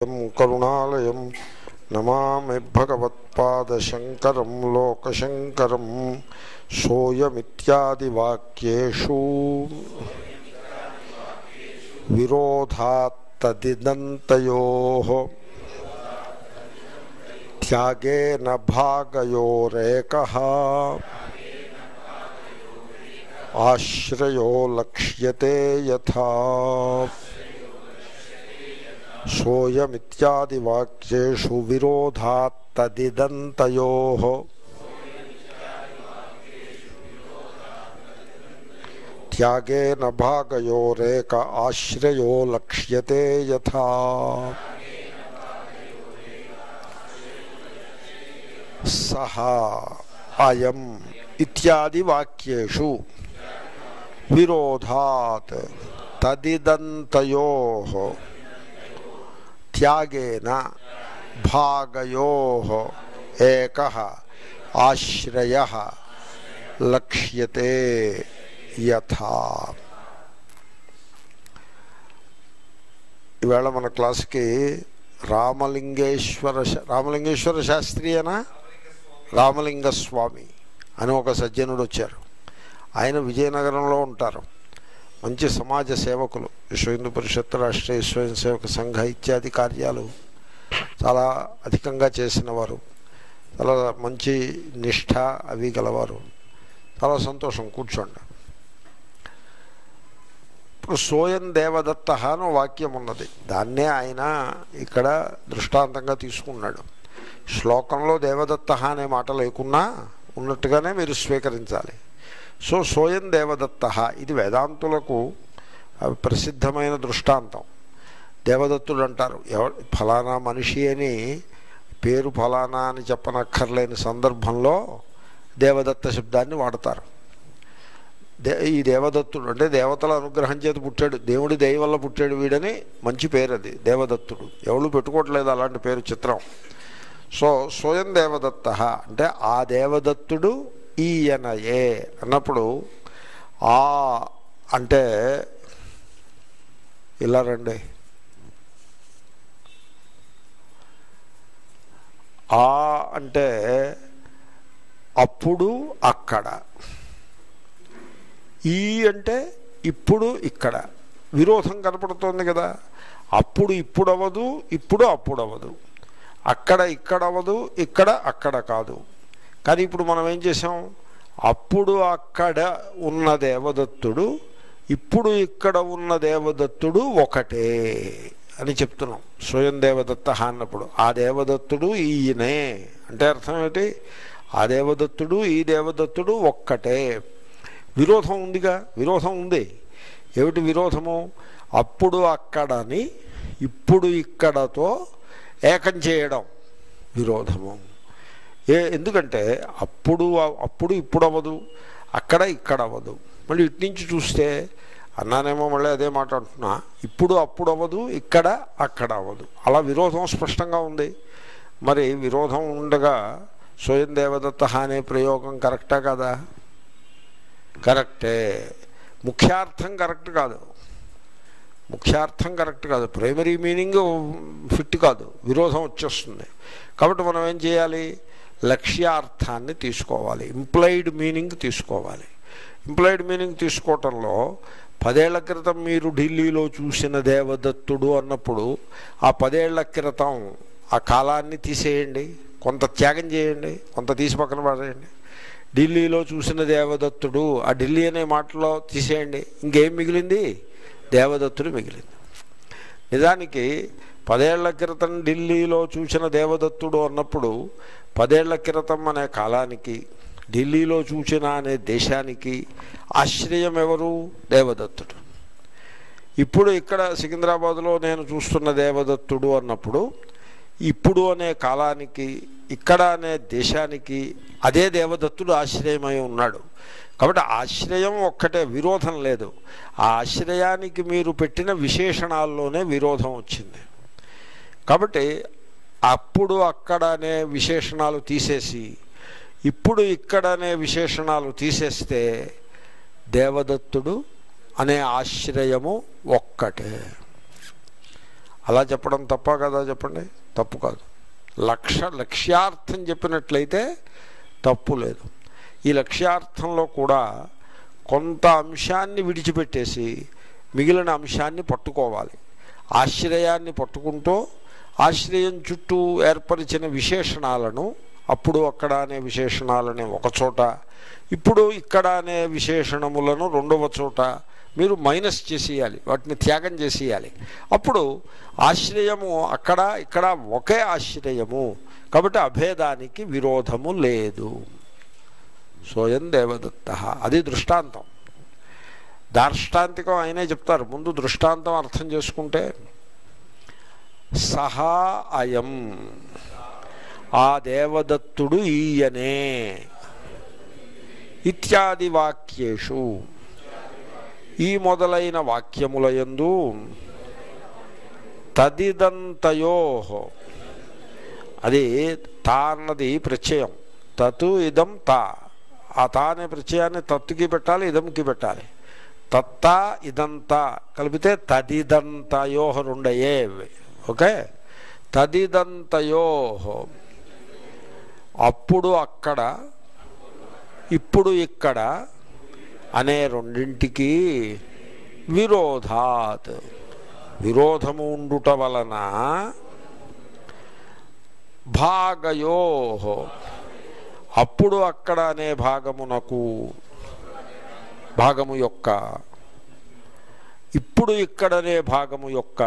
కరుణాలయం నమామి భగవత్పాదశంకరం లోకశంకరం సోయమిత్యాదివాక్యేషు విరోధాత్తదిదంతయో త్యాగేన భాగయోరేక ఆశ్రయో లక్ష్యతే యథా సోయమిత్యాదివాక్యేషు విరోధాత్తదిదంతయో త్యాగేన భాగయోరేక ఆశ్రయో లక్ష్యతే యథా సహ అయం ఇత్యాది వాక్యేషు విరోధాత్ తదిదంతయో త్యాగేన భాగయో ఏక ఆశ్రయ లక్ష్యతే యథా ఈవేళ మన క్లాస్కి రామలింగేశ్వర శా- రామలింగేశ్వర శాస్త్రియనా రామలింగ స్వామి అని ఒక సజ్జనుడు వచ్చారు ఆయన విజయనగరంలో ఉంటారు మంచి సమాజ సేవకులు విశ్వ హిందూ పరిషత్ రాష్ట్రీయ స్వయం సేవక సంఘ ఇత్యాది కార్యాలు చాలా అధికంగా చేసిన వారు చాలా మంచి నిష్ఠ అవి గలవారు చాలా సంతోషం కూర్చోండి ఇప్పుడు సోయం దేవదత్త అని వాక్యం ఉన్నది దాన్నే ఆయన ఇక్కడ దృష్టాంతంగా తీసుకున్నాడు శ్లోకంలో దేవదత్త అనే మాట లేకున్నా ఉన్నట్టుగానే మీరు స్వీకరించాలి సో సోయం దేవదత్త ఇది వేదాంతులకు అవి ప్రసిద్ధమైన దృష్టాంతం దేవదత్తుడు అంటారు ఎవ ఫలానా మనిషి అని పేరు ఫలానా అని చెప్పనక్కర్లేని సందర్భంలో దేవదత్త శబ్దాన్ని వాడతారు దే ఈ దేవదత్తుడు అంటే దేవతల అనుగ్రహం చేత పుట్టాడు దేవుడి దయ వల్ల పుట్టాడు వీడని మంచి పేరు అది దేవదత్తుడు ఎవరు పెట్టుకోవట్లేదు అలాంటి పేరు చిత్రం సో స్వయం దేవదత్త అంటే ఆ దేవదత్తుడు ఈయనయే అన్నప్పుడు ఆ అంటే ఇలా రండి ఆ అంటే అప్పుడు అక్కడ ఈ అంటే ఇప్పుడు ఇక్కడ విరోధం కనపడుతోంది కదా అప్పుడు ఇప్పుడు అవ్వదు ఇప్పుడు అప్పుడు అవ్వదు అక్కడ ఇక్కడ అవ్వదు ఇక్కడ అక్కడ కాదు కానీ ఇప్పుడు మనం ఏం చేసాం అప్పుడు అక్కడ ఉన్న దేవదత్తుడు ఇప్పుడు ఇక్కడ ఉన్న దేవదత్తుడు ఒకటే అని చెప్తున్నాం స్వయం దేవదత్త అన్నప్పుడు ఆ దేవదత్తుడు ఈయనే అంటే అర్థం ఏంటి ఆ దేవదత్తుడు ఈ దేవదత్తుడు ఒక్కటే విరోధం ఉందిగా విరోధం ఉంది ఏమిటి విరోధము అప్పుడు అక్కడని ఇప్పుడు ఇక్కడతో ఏకం చేయడం విరోధము ఏ ఎందుకంటే అప్పుడు అప్పుడు ఇప్పుడు అవ్వదు అక్కడ ఇక్కడ అవ్వదు మళ్ళీ ఇటు నుంచి చూస్తే అన్నానేమో మళ్ళీ అదే మాట అంటున్నా ఇప్పుడు అప్పుడు అవ్వదు ఇక్కడ అక్కడ అవ్వదు అలా విరోధం స్పష్టంగా ఉంది మరి విరోధం ఉండగా స్వయం దేవదత్త అనే ప్రయోగం కరెక్టా కదా కరెక్టే ముఖ్యార్థం కరెక్ట్ కాదు ముఖ్యార్థం కరెక్ట్ కాదు ప్రైమరీ మీనింగ్ ఫిట్ కాదు విరోధం వచ్చేస్తుంది కాబట్టి మనం ఏం చేయాలి లక్ష్యార్థాన్ని తీసుకోవాలి ఇంప్లైడ్ మీనింగ్ తీసుకోవాలి ఇంప్లైడ్ మీనింగ్ తీసుకోవటంలో పదేళ్ల క్రితం మీరు ఢిల్లీలో చూసిన దేవదత్తుడు అన్నప్పుడు ఆ పదేళ్ల క్రితం ఆ కాలాన్ని తీసేయండి కొంత త్యాగం చేయండి కొంత తీసి పక్కన పడేయండి ఢిల్లీలో చూసిన దేవదత్తుడు ఆ ఢిల్లీ అనే మాటలో తీసేయండి ఇంకేం మిగిలింది దేవదత్తుడు మిగిలింది నిజానికి పదేళ్ల క్రితం ఢిల్లీలో చూసిన దేవదత్తుడు అన్నప్పుడు పదేళ్ల క్రితం అనే కాలానికి ఢిల్లీలో చూచిన అనే దేశానికి ఆశ్రయం ఎవరు దేవదత్తుడు ఇప్పుడు ఇక్కడ సికింద్రాబాద్లో నేను చూస్తున్న దేవదత్తుడు అన్నప్పుడు ఇప్పుడు అనే కాలానికి ఇక్కడ అనే దేశానికి అదే దేవదత్తుడు ఆశ్రయమై ఉన్నాడు కాబట్టి ఆశ్రయం ఒక్కటే విరోధం లేదు ఆ ఆశ్రయానికి మీరు పెట్టిన విశేషణాల్లోనే విరోధం వచ్చింది కాబట్టి అప్పుడు అక్కడ అనే విశేషణాలు తీసేసి ఇప్పుడు ఇక్కడ అనే విశేషణాలు తీసేస్తే దేవదత్తుడు అనే ఆశ్రయము ఒక్కటే అలా చెప్పడం తప్ప కదా చెప్పండి తప్పు కాదు లక్ష లక్ష్యార్థం చెప్పినట్లయితే తప్పు లేదు ఈ లక్ష్యార్థంలో కూడా కొంత అంశాన్ని విడిచిపెట్టేసి మిగిలిన అంశాన్ని పట్టుకోవాలి ఆశ్రయాన్ని పట్టుకుంటూ ఆశ్రయం చుట్టూ ఏర్పరిచిన విశేషణాలను అప్పుడు అక్కడ అనే విశేషణాలని ఒక చోట ఇప్పుడు ఇక్కడ అనే విశేషణములను రెండవ చోట మీరు మైనస్ చేసేయాలి వాటిని త్యాగం చేసేయాలి అప్పుడు ఆశ్రయము అక్కడ ఇక్కడ ఒకే ఆశ్రయము కాబట్టి అభేదానికి విరోధము లేదు సోయం దేవదత్త అది దృష్టాంతం దార్ష్టాంతికం ఆయనే చెప్తారు ముందు దృష్టాంతం అర్థం చేసుకుంటే సహా అయం ఆ దేవదత్తుడు ఈయనే ఇత్యాది వాక్యేషు ఈ మొదలైన వాక్యములయందు తదిదంతయో అది తా అన్నది ప్రత్యయం తతు ఇదం తా ఆ తా అనే ప్రత్యయాన్ని తత్తుకి పెట్టాలి ఇదంకి పెట్టాలి తత్తా ఇదంతా కలిపితే తదిదంతయో రెండయే ఓకే తదిదంతయో అప్పుడు అక్కడ ఇప్పుడు ఇక్కడ అనే రెండింటికి విరోధాత్ విరోధము ఉండుట వలన భాగయో అప్పుడు అక్కడ అనే భాగమునకు భాగము యొక్క ఇప్పుడు ఇక్కడనే భాగము యొక్క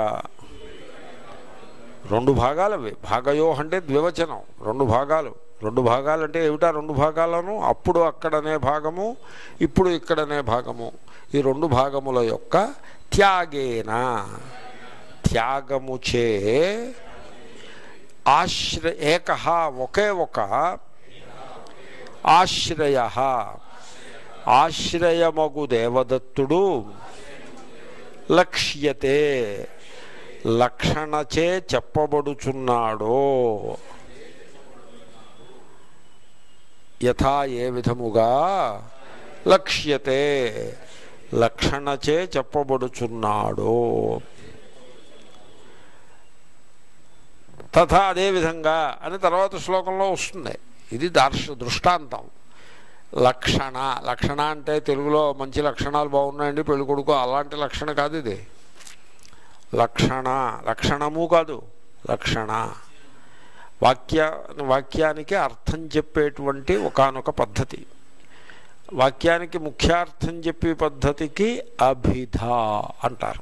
రెండు భాగాలు అవి భాగయో అంటే ద్వివచనం రెండు భాగాలు రెండు భాగాలు అంటే ఏమిటా రెండు భాగాలను అప్పుడు అక్కడనే భాగము ఇప్పుడు ఇక్కడనే భాగము ఈ రెండు భాగముల యొక్క త్యాగేన త్యాగముచే ఆశ్ర ఏక ఒకే ఒక ఆశ్రయ ఆశ్రయమగు దేవదత్తుడు లక్ష్యతే లక్షణచే చెప్పబడుచున్నాడో యథా ఏ విధముగా లక్ష్యతే లక్షణచే చెప్పబడుచున్నాడో తథా అదేవిధంగా అని తర్వాత శ్లోకంలో వస్తుంది ఇది దార్శ దృష్టాంతం లక్షణ లక్షణ అంటే తెలుగులో మంచి లక్షణాలు బాగున్నాయండి పెళ్ళికొడుకు అలాంటి లక్షణ కాదు ఇది లక్షణ లక్షణము కాదు లక్షణ వాక్య వాక్యానికి అర్థం చెప్పేటువంటి ఒకనొక పద్ధతి వాక్యానికి ముఖ్యార్థం చెప్పే పద్ధతికి అభిధ అంటారు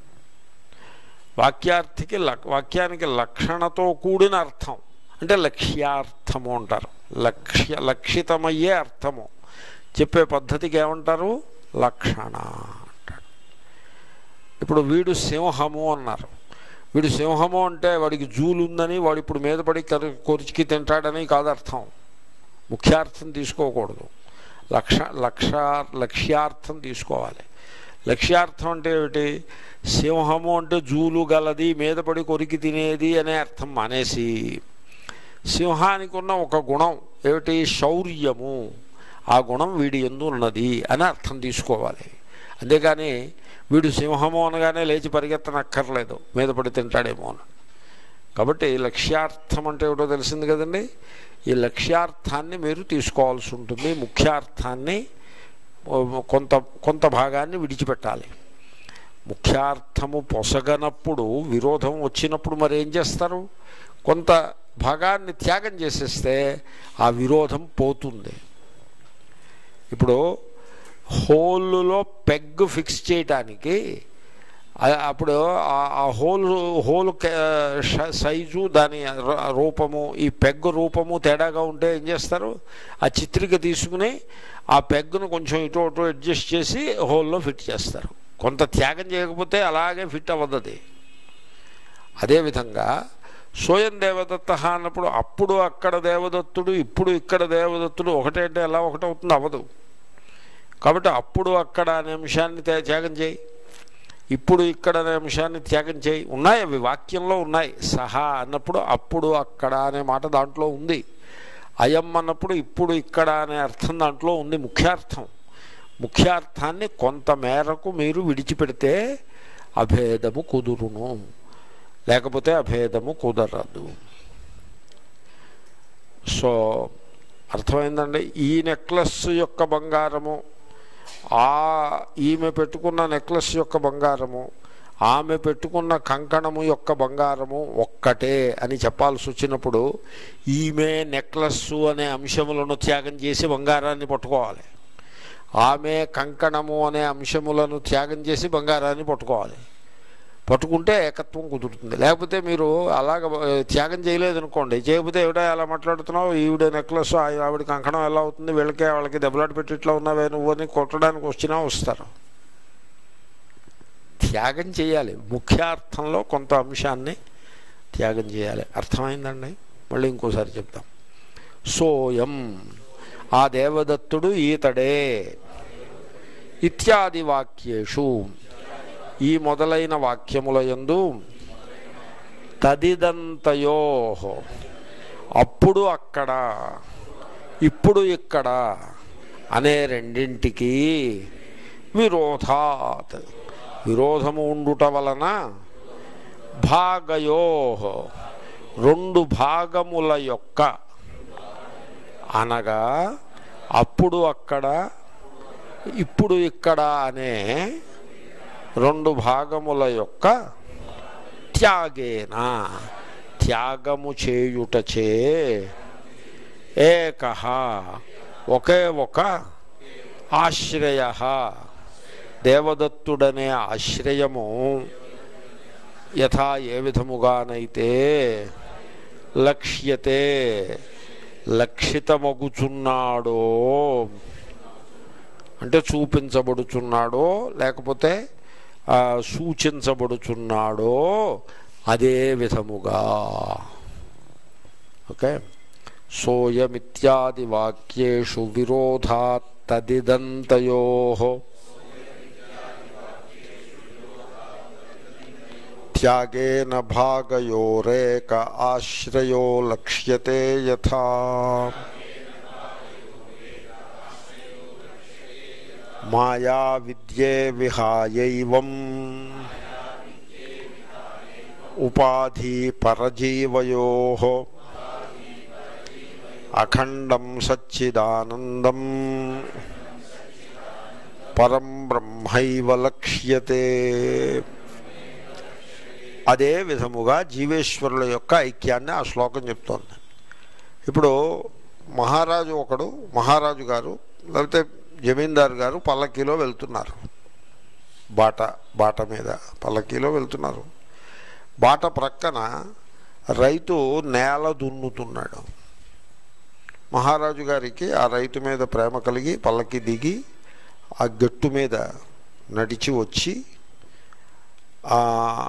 వాక్యార్థికి లక్ వాక్యానికి లక్షణతో కూడిన అర్థం అంటే లక్ష్యార్థము అంటారు లక్ష్య లక్షితమయ్యే అర్థము చెప్పే పద్ధతికి ఏమంటారు లక్షణ అంటారు ఇప్పుడు వీడు సింహము అన్నారు వీడు సింహము అంటే వాడికి జూలు ఉందని వాడు ఇప్పుడు మీద పడి కరు- కొరికి తింటాడని కాదు అర్థం ముఖ్యార్థం తీసుకోకూడదు లక్ష లక్ష లక్ష్యార్థం తీసుకోవాలి లక్ష్యార్థం అంటే ఏమిటి సింహము అంటే జూలు గలది మీద పడి కొరికి తినేది అనే అర్థం మానేసి సింహానికి ఉన్న ఒక గుణం ఏమిటి శౌర్యము ఆ గుణం వీడి ఎందు ఉన్నది అని అర్థం తీసుకోవాలి అంతేగాని వీడు సింహము అనగానే లేచి పరిగెత్తనక్కర్లేదు మీద పడి తింటాడేమో అని కాబట్టి లక్ష్యార్థం అంటే ఏమిటో తెలిసింది కదండి ఈ లక్ష్యార్థాన్ని మీరు తీసుకోవాల్సి ఉంటుంది ముఖ్యార్థాన్ని ఓ, కొంత కొంత భాగాన్ని విడిచిపెట్టాలి ముఖ్యార్థము పొసగనప్పుడు విరోధం వచ్చినప్పుడు మరి ఏం చేస్తారు కొంత భాగాన్ని త్యాగం చేసేస్తే ఆ విరోధం పోతుంది ఇప్పుడు హోల్లో పెగ్ ఫిక్స్ చేయటానికి ఆ- అప్పుడు ఆ- ఆ హోల్ హోల్ క- ష- సైజు దాని ర- రూపము ఈ పెగ్ రూపము తేడాగా ఉంటే ఏం చేస్తారు ఆ చిత్రిక తీసుకుని ఆ పెగ్ను కొంచెం ఇటు అటు అడ్జస్ట్ చేసి హోల్లో ఫిట్ చేస్తారు కొంత త్యాగం చేయకపోతే అలాగే ఫిట్ అవ్వదు అది అదేవిధంగా సోయం దేవదత్త అన్నప్పుడు అప్పుడు అక్కడ దేవదత్తుడు ఇప్పుడు ఇక్కడ దేవదత్తుడు ఒకటే అంటే ఎలా ఒకటవుతుంది అవ్వదు కాబట్టి అప్పుడు అక్కడ అనే అంశాన్ని త్యా- త్యాగం చేయి ఇప్పుడు ఇక్కడ అనే అంశాన్ని త్యాగం చేయి ఉన్నాయి అవి వాక్యంలో ఉన్నాయి సహా అన్నప్పుడు అప్పుడు అక్కడ అనే మాట దాంట్లో ఉంది అయం అన్నప్పుడు ఇప్పుడు ఇక్కడ అనే అర్థం దాంట్లో ఉంది ముఖ్యార్థం ముఖ్యార్థాన్ని కొంత మేరకు మీరు విడిచిపెడితే అభేదము కుదురును లేకపోతే అభేదము కుదరదు సో అర్థమైందండి ఈ నెక్లెస్ యొక్క బంగారము ఆ ఈమె పెట్టుకున్న నెక్లెస్ యొక్క బంగారము ఆమె పెట్టుకున్న కంకణము యొక్క బంగారము ఒక్కటే అని చెప్పాల్సి వచ్చినప్పుడు ఈమె నెక్లెస్ అనే అంశములను త్యాగం చేసి బంగారాన్ని పట్టుకోవాలి ఆమె కంకణము అనే అంశములను త్యాగం చేసి బంగారాన్ని పట్టుకోవాలి పట్టుకుంటే ఏకత్వం కుదురుతుంది లేకపోతే మీరు అలాగ ఆ, త్యాగం చేయలేదనుకోండి చేయకపోతే ఎవడా ఎలా మాట్లాడుతున్నావు ఈవిడ నెక్లెస్ ఆ- ఆవిడ కంకణం ఎలా అవుతుంది వీళ్ళకే వాళ్ళకి దెబ్బలాట పెట్టి ఇట్లా ఉన్నావే నువ్వు అని కొట్టడానికి వచ్చినా వస్తారు త్యాగం చేయాలి ముఖ్యార్థంలో కొంత అంశాన్ని త్యాగం చేయాలి అర్థమైందండి మళ్ళీ ఇంకోసారి చెప్తాం సోయం ఆ దేవదత్తుడు ఈతడే ఇత్యాది వాక్యేషు ఈ మొదలైన వాక్యముల యందు తదిదంతయో అప్పుడు అక్కడ ఇప్పుడు ఇక్కడ అనే రెండింటికి విరోధాత్ విరోధము ఉండుట వలన భాగయో రెండు భాగముల యొక్క అనగా అప్పుడు అక్కడ ఇప్పుడు ఇక్కడ అనే రెండు భాగముల యొక్క త్యాగేన త్యాగము చేయుటచే ఏక ఒకే ఒక ఆశ్రయ దేవదత్తుడనే ఆశ్రయము యథా ఏ విధముగానైతే లక్ష్యతే లక్షితమగుచున్నాడో అంటే చూపించబడుచున్నాడో లేకపోతే ఆ, సూచించబడుచున్నాడో అదే విధముగా ఓకే సోయమిత్యాది వాక్యేషు విరోధాత్ తదిదంతయో త్యాగేన భాగయోరేక ఆశ్రయో లక్ష్యతే యథా మాయా విద్యే విహాయైవం ఉపాధి పరజీవయో అఖండం సచ్చిదానందం పరం బ్రహ్మైవ లక్ష్యతే అదే విధముగా జీవేశ్వరుల యొక్క ఐక్యాన్ని ఆ శ్లోకం చెప్తోంది ఇప్పుడు మహారాజు ఒకడు మహారాజు గారు లేకపోతే జమీందారు గారు పల్లకీలో వెళ్తున్నారు బాట బాట మీద పల్లకీలో వెళ్తున్నారు బాట ప్రక్కన రైతు నేల దున్నుతున్నాడు మహారాజు గారికి ఆ రైతు మీద ప్రేమ కలిగి పల్లకి దిగి ఆ గట్టు మీద నడిచి వచ్చి ఆ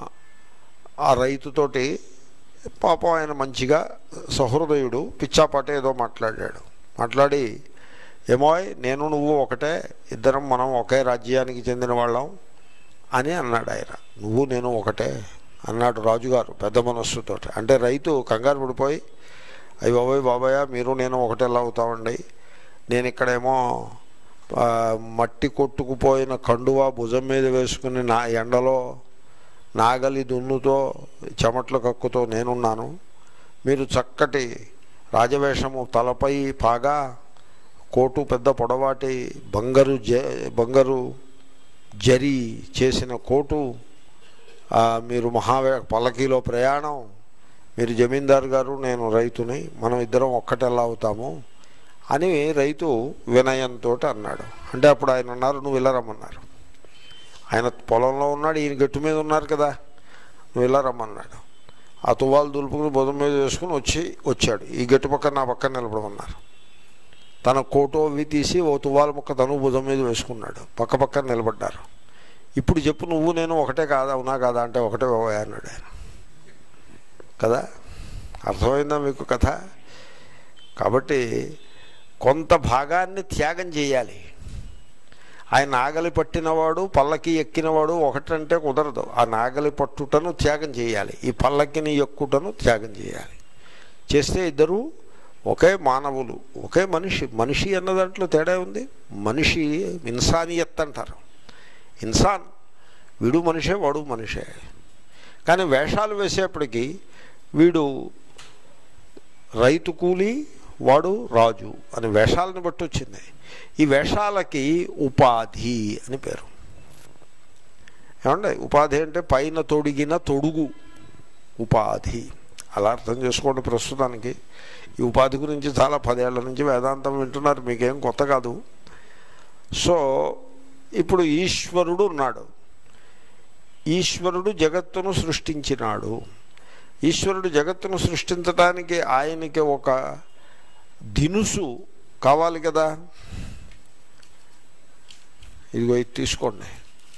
ఆ రైతుతోటి పాపం ఆయన మంచిగా సహృదయుడు పిచ్చాపాట ఏదో మాట్లాడాడు మాట్లాడి ఏమోయ్ నేను నువ్వు ఒకటే ఇద్దరం మనం ఒకే రాజ్యానికి చెందిన వాళ్ళం అని అన్నాడు ఆయన నువ్వు నేను ఒకటే అన్నాడు రాజుగారు పెద్ద మనస్సుతో అంటే రైతు కంగారు పడిపోయి అయ్యి బాబాయ్ బాబాయ్ మీరు నేను ఒకటేలా అవుతామండి నేను ఇక్కడేమో ఆ, మట్టి కొట్టుకుపోయిన కండువా భుజం మీద వేసుకుని నా ఎండలో నాగలి దున్నుతో చెమట్ల కక్కుతో నేనున్నాను మీరు చక్కటి రాజవేషము తలపై పాగా కోటు పెద్ద పొడవాటి బంగారు జ బంగారు జరి చేసిన కోటు ఆ, మీరు మహావే పల్లకీలో ప్రయాణం మీరు జమీందారు గారు నేను రైతుని మనం ఇద్దరం ఒక్కటెలా అవుతాము అని రైతు వినయంతో అన్నాడు అంటే అప్పుడు ఆయన అన్నారు నువ్వు ఇలా రమ్మన్నారు ఆయన పొలంలో ఉన్నాడు ఈయన గట్టు మీద ఉన్నారు కదా నువ్వు ఇలా రమ్మన్నాడు ఆ తువ్వాలు దులుపుకుని బుధం మీద వేసుకుని వచ్చి వచ్చాడు ఈ గట్టు పక్కన నా పక్కన నిలబడమన్నారు తన కోటు అవి తీసి ఓ తువ్వాల ముక్క తను భుజం మీద వేసుకున్నాడు పక్క పక్కన నిలబడ్డారు ఇప్పుడు చెప్పు నువ్వు నేను ఒకటే కాదా అవునా కాదా అంటే ఒకటే బాబాయ్ అన్నాడు ఆయన కదా అర్థమైందా మీకు కథ కాబట్టి కొంత భాగాన్ని త్యాగం చేయాలి ఆయన నాగలి పట్టినవాడు పల్లకి ఎక్కినవాడు ఒకటంటే కుదరదు ఆ నాగలి పట్టుటను త్యాగం చేయాలి ఈ పల్లకిని ఎక్కుటను త్యాగం చేయాలి చేస్తే ఇద్దరు ఒకే మానవులు ఒకే మనిషి మనిషి అన్న దాంట్లో తేడా ఉంది మనిషి ఇన్సానియత్ అంటారు ఇన్సాన్ వీడు మనిషే వాడు మనిషే కానీ వేషాలు వేసేప్పటికీ వీడు రైతు కూలి వాడు రాజు అని వేషాలను బట్టి వచ్చింది ఈ వేషాలకి ఉపాధి అని పేరు ఏమండి ఉపాధి అంటే పైన తొడిగిన తొడుగు ఉపాధి అలా అర్థం చేసుకోండి ప్రస్తుతానికి ఈ ఉపాధి గురించి చాలా పదేళ్ల నుంచి వేదాంతం వింటున్నారు మీకేం కొత్త కాదు సో ఇప్పుడు ఈశ్వరుడు ఉన్నాడు ఈశ్వరుడు జగత్తును సృష్టించినాడు ఈశ్వరుడు జగత్తును సృష్టించడానికి ఆయనకి ఒక దినుసు కావాలి కదా ఇదిగో ఇది తీసుకోండి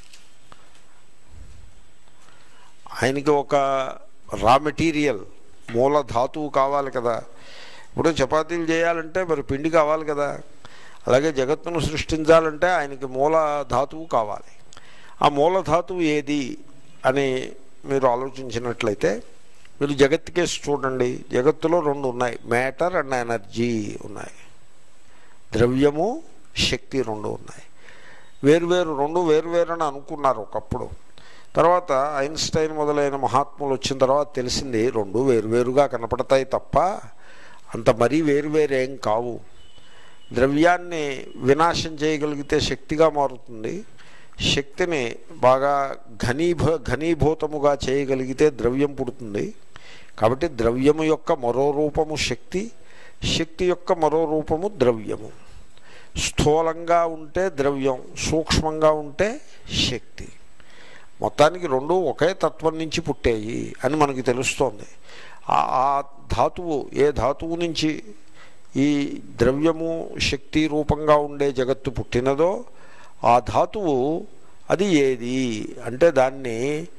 ఆయనకి ఒక రా మెటీరియల్ మూల ధాతువు కావాలి కదా ఇప్పుడు చపాతీలు చేయాలంటే మరి పిండి కావాలి కదా అలాగే జగత్తును సృష్టించాలంటే ఆయనకి మూల ధాతువు కావాలి ఆ మూల ధాతువు ఏది అని మీరు ఆలోచించినట్లయితే మీరు జగత్ కేసు చూడండి జగత్తులో రెండు ఉన్నాయి మ్యాటర్ అండ్ ఎనర్జీ ఉన్నాయి ద్రవ్యము శక్తి రెండు ఉన్నాయి వేరువేరు రెండు వేరువేరు అని అనుకున్నారు ఒకప్పుడు తర్వాత ఐన్స్టైన్ మొదలైన మహాత్ములు వచ్చిన తర్వాత తెలిసింది రెండు వేరువేరుగా కనపడతాయి తప్ప అంత మరీ వేరువేరేం కావు ద్రవ్యాన్ని వినాశం చేయగలిగితే శక్తిగా మారుతుంది శక్తిని బాగా ఘనీభ ఘనీభూతముగా చేయగలిగితే ద్రవ్యం పుడుతుంది కాబట్టి ద్రవ్యము యొక్క మరో రూపము శక్తి శక్తి యొక్క మరో రూపము ద్రవ్యము స్థూలంగా ఉంటే ద్రవ్యం సూక్ష్మంగా ఉంటే శక్తి మొత్తానికి రెండు ఒకే తత్వం నుంచి పుట్టాయి అని మనకి తెలుస్తోంది ఆ ఆ ధాతువు ఏ ధాతువు నుంచి ఈ ద్రవ్యము శక్తి రూపంగా ఉండే జగత్తు పుట్టినదో ఆ ధాతువు అది ఏది అంటే దాన్ని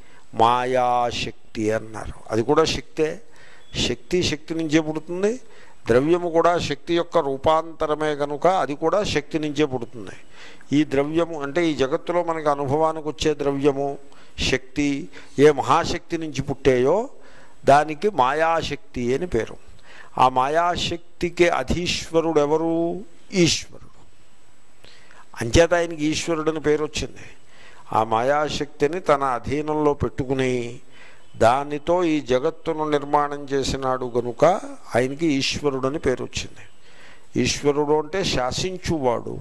మాయాశక్తి అన్నారు అది కూడా శక్తే శక్తి శక్తి నుంచే పుడుతుంది ద్రవ్యము కూడా శక్తి యొక్క రూపాంతరమే కనుక అది కూడా శక్తి నుంచే పుడుతుంది ఈ ద్రవ్యము అంటే ఈ జగత్తులో మనకు అనుభవానికి వచ్చే ద్రవ్యము శక్తి ఏ మహాశక్తి నుంచి పుట్టాయో దానికి మాయాశక్తి అని పేరు ఆ మాయాశక్తికి అధీశ్వరుడు ఎవరు ఈశ్వరుడు అంచేత ఆయనకి ఈశ్వరుడని పేరు వచ్చింది ఆ మాయాశక్తిని తన అధీనంలో పెట్టుకుని దానితో ఈ జగత్తును నిర్మాణం చేసినాడు గనుక ఆయనకి ఈశ్వరుడని పేరు వచ్చింది ఈశ్వరుడు అంటే శాసించువాడు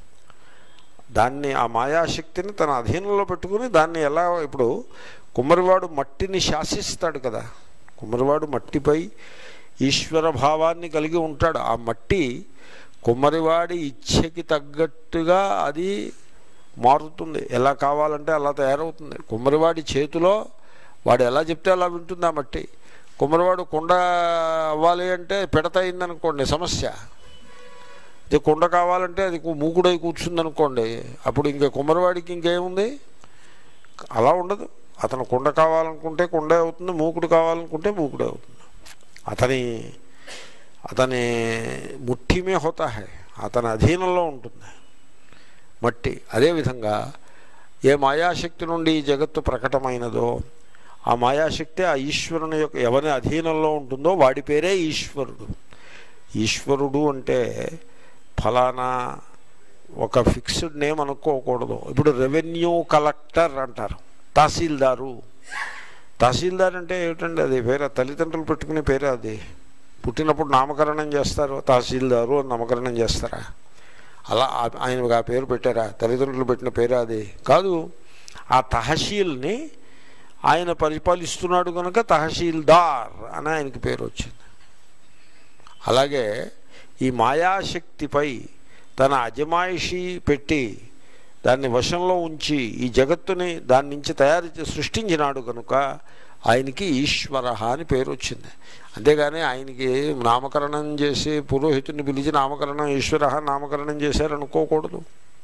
దాన్ని ఆ మాయాశక్తిని తన అధీనంలో పెట్టుకుని దాన్ని ఎలా ఇప్పుడు కుమ్మరివాడు మట్టిని శాసిస్తాడు కదా కుమ్మరివాడు మట్టిపై ఈశ్వర భావాన్ని కలిగి ఉంటాడు ఆ మట్టి కుమ్మరివాడి ఇచ్ఛకి తగ్గట్టుగా అది మారుతుంది ఎలా కావాలంటే అలా తయారవుతుంది కుమ్మరివాడి చేతిలో వాడు ఎలా చెప్తే అలా వింటుంది ఆ మట్టి కుమ్మరివాడు కుండ అవ్వాలి అంటే పెడతాయిందనుకోండి సమస్య ఇది కుండ కావాలంటే అది మూకుడై కూర్చుందనుకోండి అప్పుడు ఇంకా కుమ్మరివాడికి ఇంకేముంది అలా ఉండదు అతను కుండ కావాలనుకుంటే కుండే అవుతుంది మూకుడు కావాలనుకుంటే మూకుడే అవుతుంది అతని అతని ముఠ్టిమే హోతా హై అతని అధీనంలో ఉంటుంది మట్టి అదేవిధంగా ఏ మాయాశక్తి నుండి ఈ జగత్తు ప్రకటమైనదో ఆ మాయాశక్తి ఆ ఈశ్వరుని యొక్క ఎవరి అధీనంలో ఉంటుందో వాడి పేరే ఈశ్వరుడు ఈశ్వరుడు అంటే ఫలానా ఒక ఫిక్స్డ్ నేమ్ అనుకోకూడదు ఇప్పుడు రెవెన్యూ కలెక్టర్ అంటారు తహసీల్దారు తహసీల్దార్ అంటే ఏమిటండి అది పేరు తల్లిదండ్రులు పెట్టుకునే పేరే అది పుట్టినప్పుడు నామకరణం చేస్తారు తహసీల్దారు అని నామకరణం చేస్తారా అలా ఆ- ఆయనకు ఆ పేరు పెట్టారా తల్లిదండ్రులు పెట్టిన పేరు అది కాదు ఆ తహసీల్ని ఆయన పరిపాలిస్తున్నాడు కనుక తహసీల్దార్ అని ఆయనకి పేరు వచ్చింది అలాగే ఈ మాయాశక్తిపై తన అజమాయిషి పెట్టి దాన్ని వశంలో ఉంచి ఈ జగత్తుని దాని నుంచి తయారు చే- సృష్టించినాడు కనుక ఆయనకి ఈశ్వర అని పేరు వచ్చింది అంతేగాని ఆయనకి నామకరణం చేసి పురోహితుడిని పిలిచి నామకరణం ఈశ్వర నామకరణం చేశారనుకోకూడదు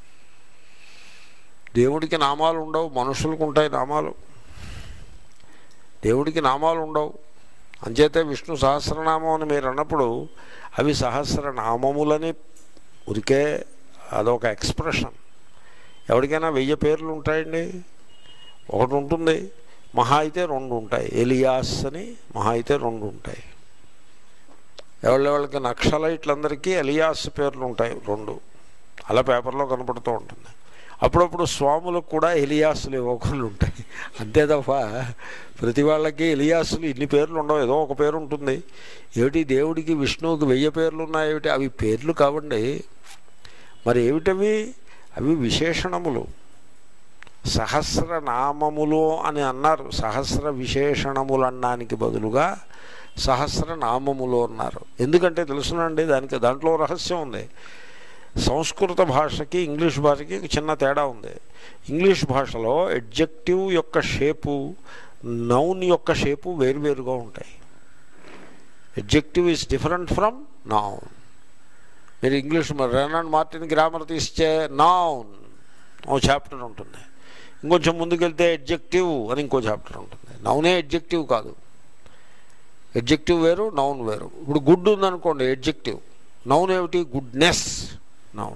దేవుడికి నామాలు ఉండవు మనుషులకు ఉంటాయి నామాలు దేవుడికి నామాలు ఉండవు అంచేతే విష్ణు సహస్రనామం అని మీరు అన్నప్పుడు అవి సహస్రనామములని ఉరికే అదొక ఎక్స్ప్రెషన్ ఎవరికైనా వెయ్యి పేర్లు ఉంటాయండి ఒకటి ఉంటుంది మహా అయితే రెండు ఉంటాయి ఎలియాస్ అని మహా అయితే రెండు ఉంటాయి ఎవళ్ళెవళ్ళకి నక్సలైట్లందరికీ ఎలియాస్ పేర్లు ఉంటాయి రెండు అలా పేపర్లో కనపడుతూ ఉంటుంది అప్పుడప్పుడు స్వాములకు కూడా ఎలియాసులు ఇవ్వకుండా ఉంటాయి అంతే తప్ప ప్రతి వాళ్ళకి ఎలియాసులు ఇన్ని పేర్లు ఉండవు ఏదో ఒక పేరు ఉంటుంది ఏమిటి దేవుడికి విష్ణువుకి వెయ్యి పేర్లు ఉన్నాయి ఏమిటి అవి పేర్లు కావండి మరి ఏమిటవి అవి విశేషణములు సహస్రనామములు అని అన్నారు సహస్ర విశేషణములు అనడానికి బదులుగా సహస్రనామములు అన్నారు ఎందుకంటే తెలుసునండి దానికి దాంట్లో రహస్యం ఉంది సంస్కృత భాషకి ఇంగ్లీష్ భాషకి చిన్న తేడా ఉంది ఇంగ్లీష్ భాషలో ఎడ్జెక్టివ్ యొక్క షేపు నౌన్ యొక్క షేపు వేరువేరుగా ఉంటాయి adjective is different from noun మీరు ఇంగ్లీష్ రెనాన్ మార్టిన్ గ్రామర్ తీస్తే నౌన్ ఓ చాప్టర్ ఉంటుంది ఇంకొంచెం ముందుకెళ్తే ఎడ్జెక్టివ్ అని ఇంకో చాప్టర్ ఉంటుంది నౌనే ఎడ్జెక్టివ్ కాదు ఎడ్జెక్టివ్ వేరు నౌన్ వేరు ఇప్పుడు గుడ్ ఉందనుకోండి ఎడ్జెక్టివ్ నౌన్ ఏమిటి గుడ్నెస్ నౌన్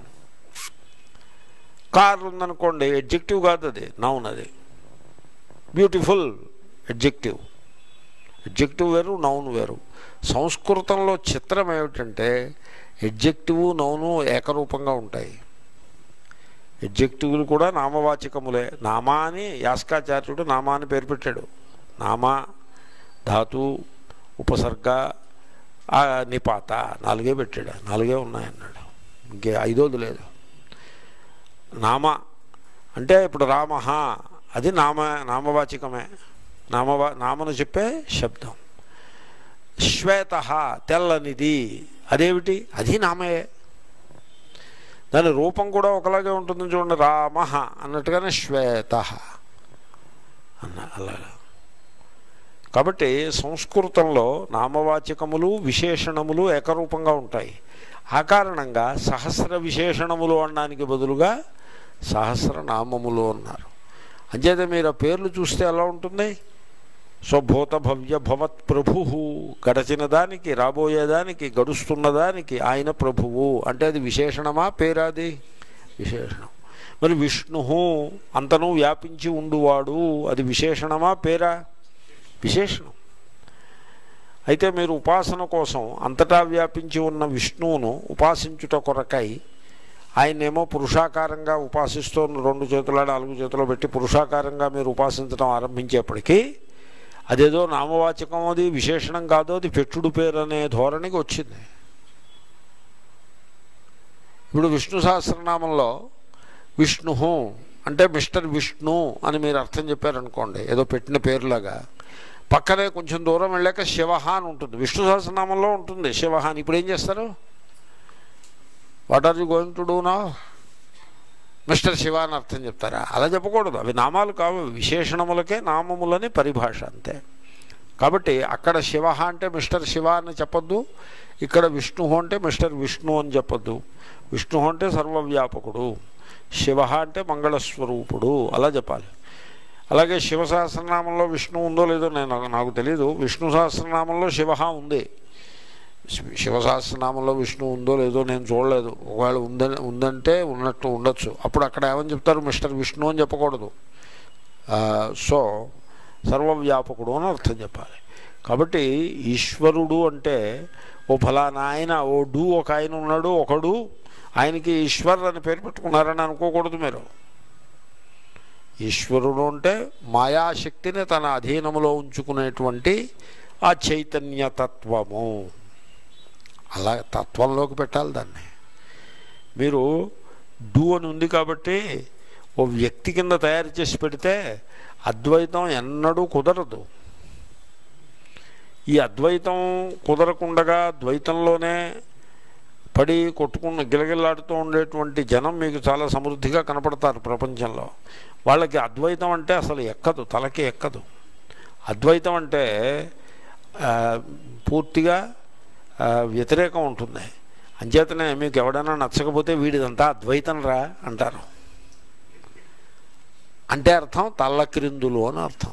కార్ ఉందనుకోండి ఎడ్జెక్టివ్ కాదు అది నౌన్ అది బ్యూటిఫుల్ ఎడ్జెక్టివ్ ఎడ్జెక్టివ్ వేరు నౌన్ వేరు సంస్కృతంలో చిత్రం ఏమిటంటే ఎడ్జెక్టివ్ నౌను ఏకరూపంగా ఉంటాయి ఎడ్జెక్టివ్లు కూడా నామవాచకములే నామా అని యాస్కాచార్యుడు నామా అని పేరు పెట్టాడు నామా ధాతు ఉపసర్గ ఆ నిపాత నాలుగే పెట్టాడు నాలుగే ఉన్నాయన్నాడు ఇంకే ఐదోది లేదు నామ అంటే ఇప్పుడు రామ అది నామ నామవాచకమే నామవా నామను చెప్పే శబ్దం శ్వేత తెల్లనిది అదేమిటి అది నామే దాని రూపం కూడా ఒకలాగే ఉంటుంది చూడండి రామ అన్నట్టుగానే శ్వేత అన్న అలాగా కాబట్టి సంస్కృతంలో నామవాచకములు విశేషణములు ఏకరూపంగా ఉంటాయి ఆ కారణంగా సహస్ర విశేషణములు అనడానికి బదులుగా సహస్రనామములు అన్నారు అంచేత మీరు ఆ పేర్లు చూస్తే ఎలా ఉంటుంది స్వభూత భవ్య భవత్ ప్రభు గడచిన దానికి రాబోయేదానికి గడుస్తున్న దానికి ఆయన ప్రభువు అంటే అది విశేషణమా పేరాది విశేషణం మరి విష్ణు అంతను వ్యాపించి ఉండువాడు అది విశేషణమా పేరా విశేషణం అయితే మీరు ఉపాసన కోసం అంతటా వ్యాపించి ఉన్న విష్ణువును ఉపాసించుట కొరకై ఆయనేమో పురుషాకారంగా ఉపాసిస్తూ రెండు చేతుల నాలుగు చేతులు పెట్టి పురుషాకారంగా మీరు ఉపాసించడం ఆరంభించేప్పటికీ అదేదో నామవాచకం అది విశేషణం కాదు అది పెట్టుడు పేరు అనే ధోరణికి వచ్చింది ఇప్పుడు విష్ణు సహస్రనామంలో విష్ణు అంటే మిస్టర్ విష్ణు అని మీరు అర్థం చెప్పారనుకోండి ఏదో పెట్టిన పేరులాగా పక్కనే కొంచెం దూరం వెళ్ళాక శివ అని ఉంటుంది విష్ణు సహస్రనామంలో ఉంటుంది శివ అని ఇప్పుడు ఏం చేస్తారు what are you going to do నా మిస్టర్ శివ అని అర్థం చెప్తారా అలా చెప్పకూడదు అవి నామాలు కావు విశేషణములకే నామములని పరిభాష అంతే కాబట్టి అక్కడ శివ అంటే మిస్టర్ శివ అని చెప్పొద్దు ఇక్కడ విష్ణు అంటే మిస్టర్ విష్ణు అని చెప్పొద్దు విష్ణు అంటే సర్వవ్యాపకుడు శివ అంటే మంగళస్వరూపుడు అలా చెప్పాలి అలాగే శివ సహస్రనామంలో విష్ణు ఉందో లేదో నేను నాకు తెలియదు విష్ణు సహస్రనామంలో శివ ఉంది శివ సహస్రనామంలో విష్ణు ఉందో లేదో నేను చూడలేదు ఒకవేళ ఉందని ఉందంటే ఉన్నట్టు ఉండొచ్చు అప్పుడు అక్కడ ఏమని చెప్తారు మిస్టర్ విష్ణు అని చెప్పకూడదు సో సర్వవ్యాపకుడు అని అర్థం చెప్పాలి కాబట్టి ఈశ్వరుడు అంటే ఓ ఫలానా ఆయన ఓ డు ఒక ఆయన ఉన్నాడు ఒకడు ఆయనకి ఈశ్వర్ అని పేరు పెట్టుకున్నారని అనుకోకూడదు మీరు ఈశ్వరుడు అంటే మాయాశక్తిని తన అధీనములో ఉంచుకునేటువంటి ఆ చైతన్యతత్వము అలా తత్వంలోకి పెట్టాలి దాన్ని మీరు డూ అని ఉంది కాబట్టి ఓ వ్యక్తి కింద తయారు చేసి పెడితే అద్వైతం ఎన్నడూ కుదరదు ఈ అద్వైతం కుదరకుండగా ద్వైతంలోనే పడి కొట్టుకున్న గిలగిల్లాడుతూ ఉండేటువంటి జనం మీకు చాలా సమృద్ధిగా కనపడతారు ప్రపంచంలో వాళ్ళకి అద్వైతం అంటే అసలు ఎక్కదు తలకి ఎక్కదు అద్వైతం అంటే పూర్తిగా వ్యతిరేకం ఉంటుంది అంచేతనే మీకు ఎవడైనా నచ్చకపోతే వీడిదంతా అద్వైతం రా అంటారు అంటే అర్థం తల్లక్రిందులు అని అర్థం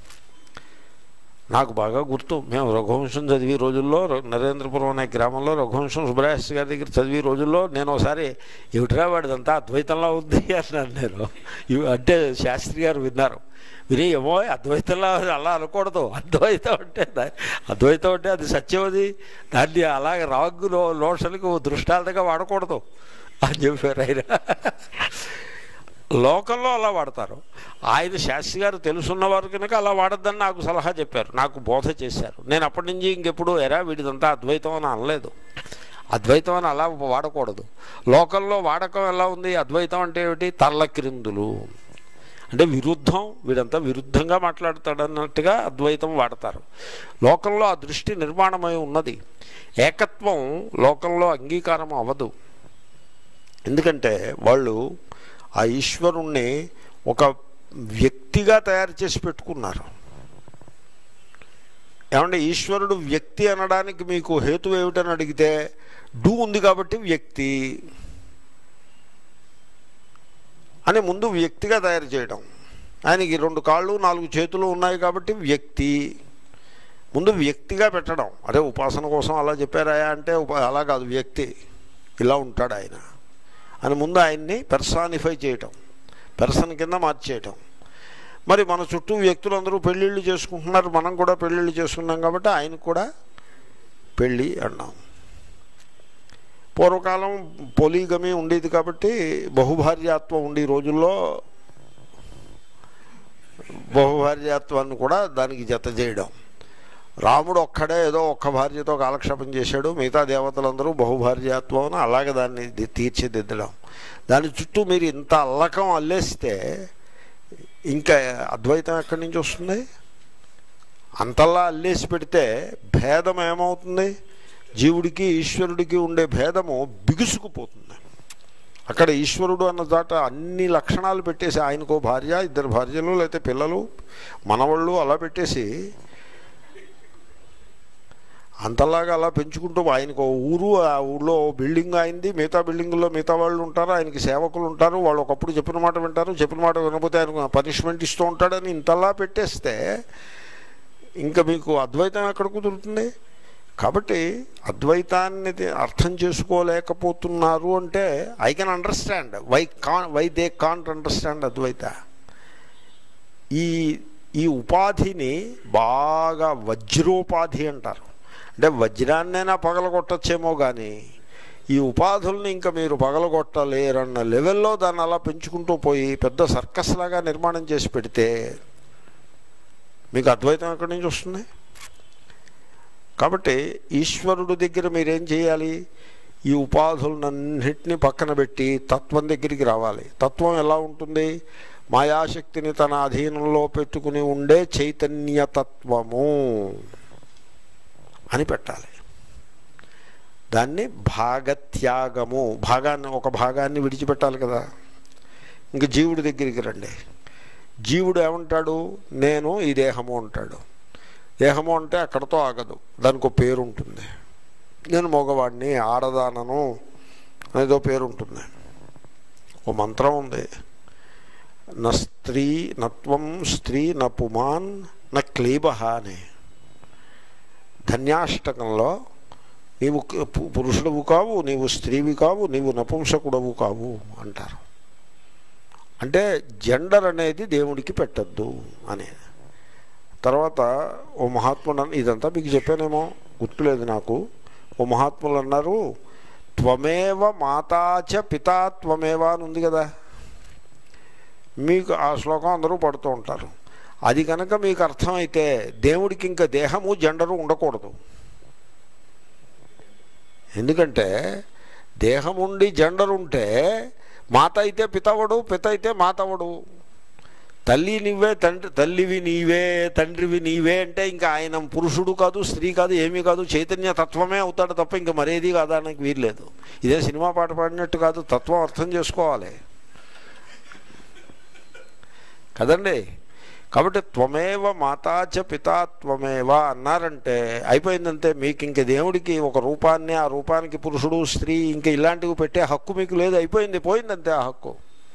నాకు బాగా గుర్తు మేము రఘువంశం చదివి రోజుల్లో నరేంద్రపురం అనే గ్రామంలో రఘువంశం సుబ్రహ్మణ్య గారి దగ్గర చదివి రోజుల్లో నేను ఒకసారి ఏమిట్రా వాడిదంతా అద్వైతంలో ఉంది అన్నాను నేను అంటే శాస్త్రి గారు విన్నారు విని ఏమో అద్వైతంలో అలా అనకూడదు అద్వైతం అంటే అద్వైతం అంటే అది సత్యం అది దాన్ని అలాగే రాగు లోషలకు దృష్టాంతంగా వాడకూడదు అని చెప్పారు ఆయన లోకల్లో అలా వాడతారు ఆయన శాస్త్రి గారు తెలుసున్నవారు కనుక అలా వాడద్దని నాకు సలహా చెప్పారు నాకు బోధ చేశారు నేను అప్పటి నుంచి ఇంకెప్పుడు ఎరా వీడిదంతా అద్వైతం అని అనలేదు అద్వైతం అని అలా వాడకూడదు లోకల్లో వాడకం ఎలా ఉంది అద్వైతం అంటే ఏమిటి తల్లక్రిందులు అంటే విరుద్ధం వీడంతా విరుద్ధంగా మాట్లాడతాడన్నట్టుగా అద్వైతం వాడతారు లోకంలో ఆ దృష్టి నిర్మాణమై ఉన్నది ఏకత్వం లోకంలో అంగీకారం అవ్వదు ఎందుకంటే వాళ్ళు ఆ ఈశ్వరుణ్ణి ఒక వ్యక్తిగా తయారు చేసి పెట్టుకున్నారు ఏమంటే ఈశ్వరుడు వ్యక్తి అనడానికి మీకు హేతు ఏమిటని అడిగితే డూ ఉంది కాబట్టి వ్యక్తి అని ముందు వ్యక్తిగా తయారు చేయడం ఆయనకి రెండు కాళ్ళు నాలుగు చేతులు ఉన్నాయి కాబట్టి వ్యక్తి ముందు వ్యక్తిగా పెట్టడం అదే ఉపాసన కోసం అలా చెప్పారాయా అంటే ఉప అలా కాదు వ్యక్తి ఇలా ఉంటాడు ఆయన అని ముందు ఆయన్ని పెర్సానిఫై చేయటం పెర్సన్ కింద మార్చేయటం మరి మన చుట్టూ వ్యక్తులందరూ పెళ్ళిళ్ళు చేసుకుంటున్నారు మనం కూడా పెళ్ళిళ్ళు చేసుకున్నాం కాబట్టి ఆయన కూడా పెళ్ళి అన్నాం పూర్వకాలం పొలీగమి ఉండేది కాబట్టి బహుభార్యాత్వం ఉండే రోజుల్లో బహుభార్యాత్వాన్ని కూడా దానికి జత చేయడం రాముడు ఒక్కడే ఏదో ఒక్క భార్యతో కాలక్షేపం చేశాడు మిగతా దేవతలందరూ బహుభార్యాత్వం అని అలాగే దాన్ని ది- తీర్చిదిద్దడం దాని చుట్టూ మీరు ఇంత అల్లకం అల్లేస్తే ఇంకా అద్వైతం ఎక్కడి నుంచి వస్తుంది అంతలా అల్లేసి పెడితే భేదం ఏమవుతుంది జీవుడికి ఈశ్వరుడికి ఉండే భేదము బిగుసుకుపోతుంది అక్కడ ఈశ్వరుడు అన్న దాట అన్ని లక్షణాలు పెట్టేసి ఆయనకో భార్య ఇద్దరు భార్యలు లేకపోతే పిల్లలు మనవాళ్ళు అలా పెట్టేసి అంతలాగా అలా పెంచుకుంటూ ఆయనకు ఓ ఊరు ఆ ఊళ్ళో ఓ బిల్డింగ్ అయింది మిగతా బిల్డింగుల్లో మిగతా వాళ్ళు ఉంటారు ఆయనకి సేవకులు ఉంటారు వాళ్ళు ఒకప్పుడు చెప్పిన మాట వింటారు చెప్పిన మాట వినకపోతే ఆయన పనిష్మెంట్ ఇస్తూ ఉంటాడని ఇంతలా పెట్టేస్తే ఇంకా మీకు అద్వైతం ఎక్కడ కుదురుతుంది కాబట్టి అద్వైతాన్ని ది- అర్థం చేసుకోలేకపోతున్నారు అంటే I can understand why can why they can't understand Advaita ఈ ఈ ఉపాధిని బాగా వజ్రోపాధి అంటారు అంటే వజ్రాన్నైనా పగలగొట్టచ్చేమో కానీ ఈ ఉపాధుల్ని ఇంకా మీరు పగలగొట్టలేరన్న లెవెల్లో దాన్ని అలా పెంచుకుంటూ పోయి పెద్ద సర్కస్ లాగా నిర్మాణం చేసి పెడితే మీకు అద్వైతం ఎక్కడి నుంచి వస్తుంది కాబట్టి ఈశ్వరుడు దగ్గర మీరేం చేయాలి ఈ ఉపాధులన్నింటినీ పక్కన పెట్టి తత్వం దగ్గరికి రావాలి తత్వం ఎలా ఉంటుంది మాయాశక్తిని తన అధీనంలో పెట్టుకుని ఉండే చైతన్య తత్వము అని పెట్టాలి దాన్ని భాగత్యాగము భాగాన్ని ఒక భాగాన్ని విడిచిపెట్టాలి కదా ఇంక జీవుడి దగ్గరికి రండి జీవుడు ఏమంటాడు నేను ఈ దేహము అంటాడు దేహము అంటే అక్కడతో ఆగదు దానికి ఒక పేరు ఉంటుంది నేను మగవాడిని ఆడదానను అనేదో పేరు ఉంటుంది ఓ మంత్రం ఉంది న స్త్రీ నత్వం స్త్రీ న పుమాన్ న క్లీబ అని ధన్యాష్టకంలో నీవు క- పు- పురుషుడవు కావు నీవు స్త్రీవి కావు నీవు నపుంసకుడవు కావు అంటారు అంటే జెండర్ అనేది దేవుడికి పెట్టద్దు అని తర్వాత ఓ మహాత్ముడు అన్న- ఇదంతా మీకు చెప్పానేమో గుర్తులేదు నాకు ఓ మహాత్ములు అన్నారు త్వమేవ మాతాచ పితా త్వమేవ అని ఉంది కదా మీకు ఆ శ్లోకం అందరూ పడుతూ ఉంటారు అది కనుక మీకు అర్థమైతే దేవుడికి ఇంకా దేహము జెండరు ఉండకూడదు ఎందుకంటే దేహం ఉండి జెండర్ ఉంటే మాత అయితే పితవడు పిత అయితే మాతవడు తల్లి నీవే తండ్రి తల్లివి నీవే తండ్రివి నీవే అంటే ఇంకా ఆయన పురుషుడు కాదు స్త్రీ కాదు ఏమీ కాదు చైతన్య తత్వమే అవుతాడు తప్ప ఇంకా మరేది కాదానికి వీల్లేదు ఇదే సినిమా పాట పాడినట్టు కాదు తత్వం అర్థం చేసుకోవాలి కదండి కాబట్టి త్వమేవ మాతాచ పితా త్వమేవ అన్నారంటే అయిపోయిందంటే మీకు ఇంక దేవుడికి ఒక రూపాన్ని ఆ రూపానికి పురుషుడు స్త్రీ ఇంకా ఇలాంటివి పెట్టే హక్కు మీకు లేదు అయిపోయింది పోయిందంతే ఆ హక్కు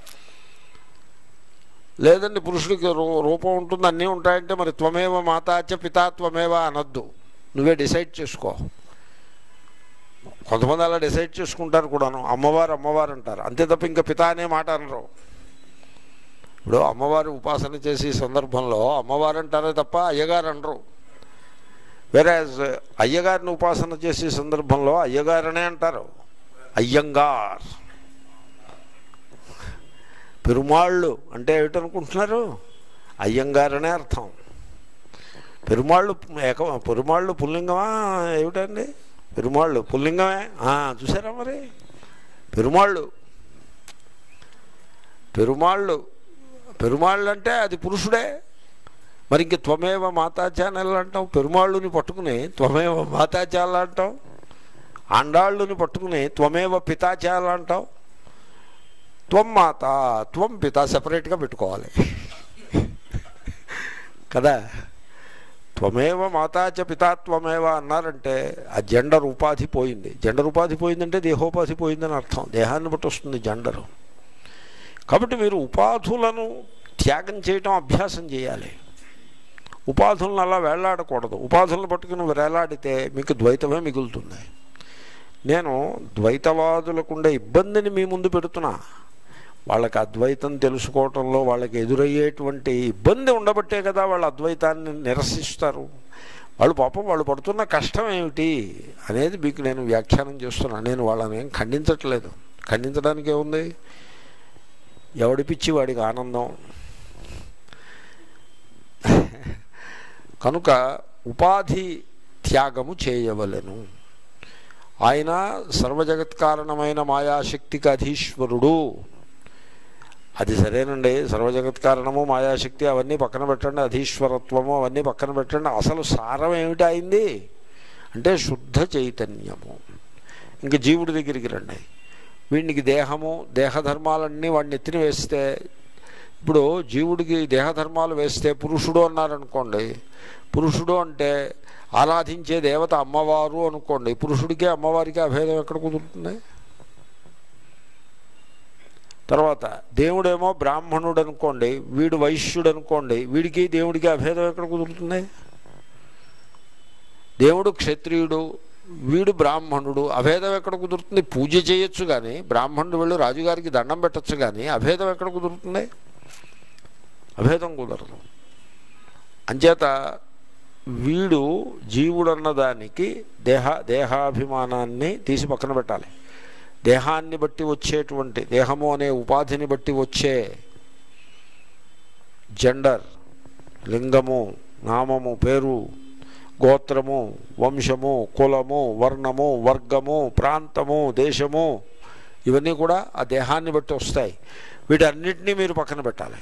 లేదండి పురుషుడికి రూ- రూపం ఉంటుంది అన్నీ ఉంటాయంటే మరి త్వమేవ మాతాచ పితా త్వమేవ అనొద్దు నువ్వే డిసైడ్ చేసుకో కొంతమంది అలా డిసైడ్ చేసుకుంటారు కూడాను అమ్మవారు అమ్మవారు అంటారు అంతే తప్ప ఇంకా పిత అనే మాట అనరు ఇప్పుడు అమ్మవారి ఉపాసన చేసే సందర్భంలో అమ్మవారు అంటారే తప్ప అయ్యగారు అనరు వేరే అయ్యగారిని ఉపాసన చేసే సందర్భంలో అయ్యగారనే అంటారు అయ్యంగార్ పెరుమాళ్ళు అంటే ఏమిటనుకుంటున్నారు అయ్యంగారనే అర్థం పెరుమాళ్ళు ఏక పెరుమాళ్ళు పుల్లింగమా ఏమిటండి పెరుమాళ్ళు పుల్లింగమే ఆ, చూసారా మరి పెరుమాళ్ళు పెరుమాళ్ళు పెరుమాళ్ళు అంటే అది పురుషుడే మరి ఇంక త్వమేవ మాతాచానల్ అంటాం పెరుమాళ్ళుని పట్టుకుని త్వమేవ మాతాచాల అంటాం ఆండాళ్ళుని పట్టుకుని త్వమేవ పితాచాల అంటాం త్వం మాత త్వం పిత సపరేట్గా పెట్టుకోవాలి కదా త్వమేవ మాతాచ పితా త్వమేవ అన్నారంటే ఆ జెండర్ ఉపాధి పోయింది జెండర్ ఉపాధి పోయిందంటే దేహోపాధి పోయిందని అర్థం దేహాన్ని బట్టి వస్తుంది జెండరు కాబట్టి మీరు ఉపాధులను త్యాగం చేయటం అభ్యాసం చేయాలి ఉపాధులను అలా వేళ్లాడకూడదు ఉపాధులను పట్టుకుని వేలాడితే మీకు ద్వైతమే మిగులుతుంది నేను ద్వైతవాదులకు ఉండే ఇబ్బందిని మీ ముందు పెడుతున్నా వాళ్ళకి అద్వైతం తెలుసుకోవటంలో వాళ్ళకి ఎదురయ్యేటువంటి ఇబ్బంది ఉండబట్టే కదా వాళ్ళు అద్వైతాన్ని నిరసిస్తారు వాళ్ళు పాపం వాళ్ళు పడుతున్న కష్టం ఏమిటి అనేది మీకు నేను వ్యాఖ్యానం చేస్తున్నాను నేను వాళ్ళని ఏం ఖండించట్లేదు ఖండించడానికి ఏముంది ఎవడి పిచ్చి వాడికి ఆనందం కనుక ఉపాధి త్యాగము చేయవలెను ఆయన సర్వజగత్కారణమైన మాయాశక్తికి అధీశ్వరుడు అది సరేనండి సర్వజగత్కారణము మాయాశక్తి అవన్నీ పక్కన పెట్టండి అధీశ్వరత్వము అవన్నీ పక్కన పెట్టండి అసలు సారం ఏమిటి అయింది అంటే శుద్ధ చైతన్యము ఇంక జీవుడి దగ్గరికి రండి వీడికి దేహము దేహధర్మాలన్నీ వాడిని ఎత్తిన వేస్తే ఇప్పుడు జీవుడికి దేహధర్మాలు వేస్తే పురుషుడు అన్నారనుకోండి పురుషుడు అంటే ఆరాధించే దేవత అమ్మవారు అనుకోండి పురుషుడికి అమ్మవారికి అభేదం ఎక్కడ కుదురుతుంది తర్వాత దేవుడేమో బ్రాహ్మణుడు అనుకోండి వీడు వైశ్యుడు అనుకోండి వీడికి దేవుడికి అభేదం ఎక్కడ కుదురుతుంది దేవుడు క్షత్రియుడు వీడు బ్రాహ్మణుడు అభేదం ఎక్కడ కుదురుతుంది పూజ చేయొచ్చు కానీ బ్రాహ్మణుడు వెళ్ళి రాజుగారికి దండం పెట్టచ్చు కానీ అభేదం ఎక్కడ కుదురుతుంది అభేదం కుదరదు అంచేత వీడు జీవుడు అన్నదానికి దేహ దేహాభిమానాన్ని తీసి పక్కన పెట్టాలి దేహాన్ని బట్టి వచ్చేటువంటి దేహము అనే ఉపాధిని బట్టి వచ్చే జెండర్ లింగము నామము పేరు గోత్రము వంశము కులము వర్ణము వర్గము ప్రాంతము దేశము ఇవన్నీ కూడా ఆ దేహాన్ని బట్టి వస్తాయి వీటన్నిటినీ మీరు పక్కన పెట్టాలి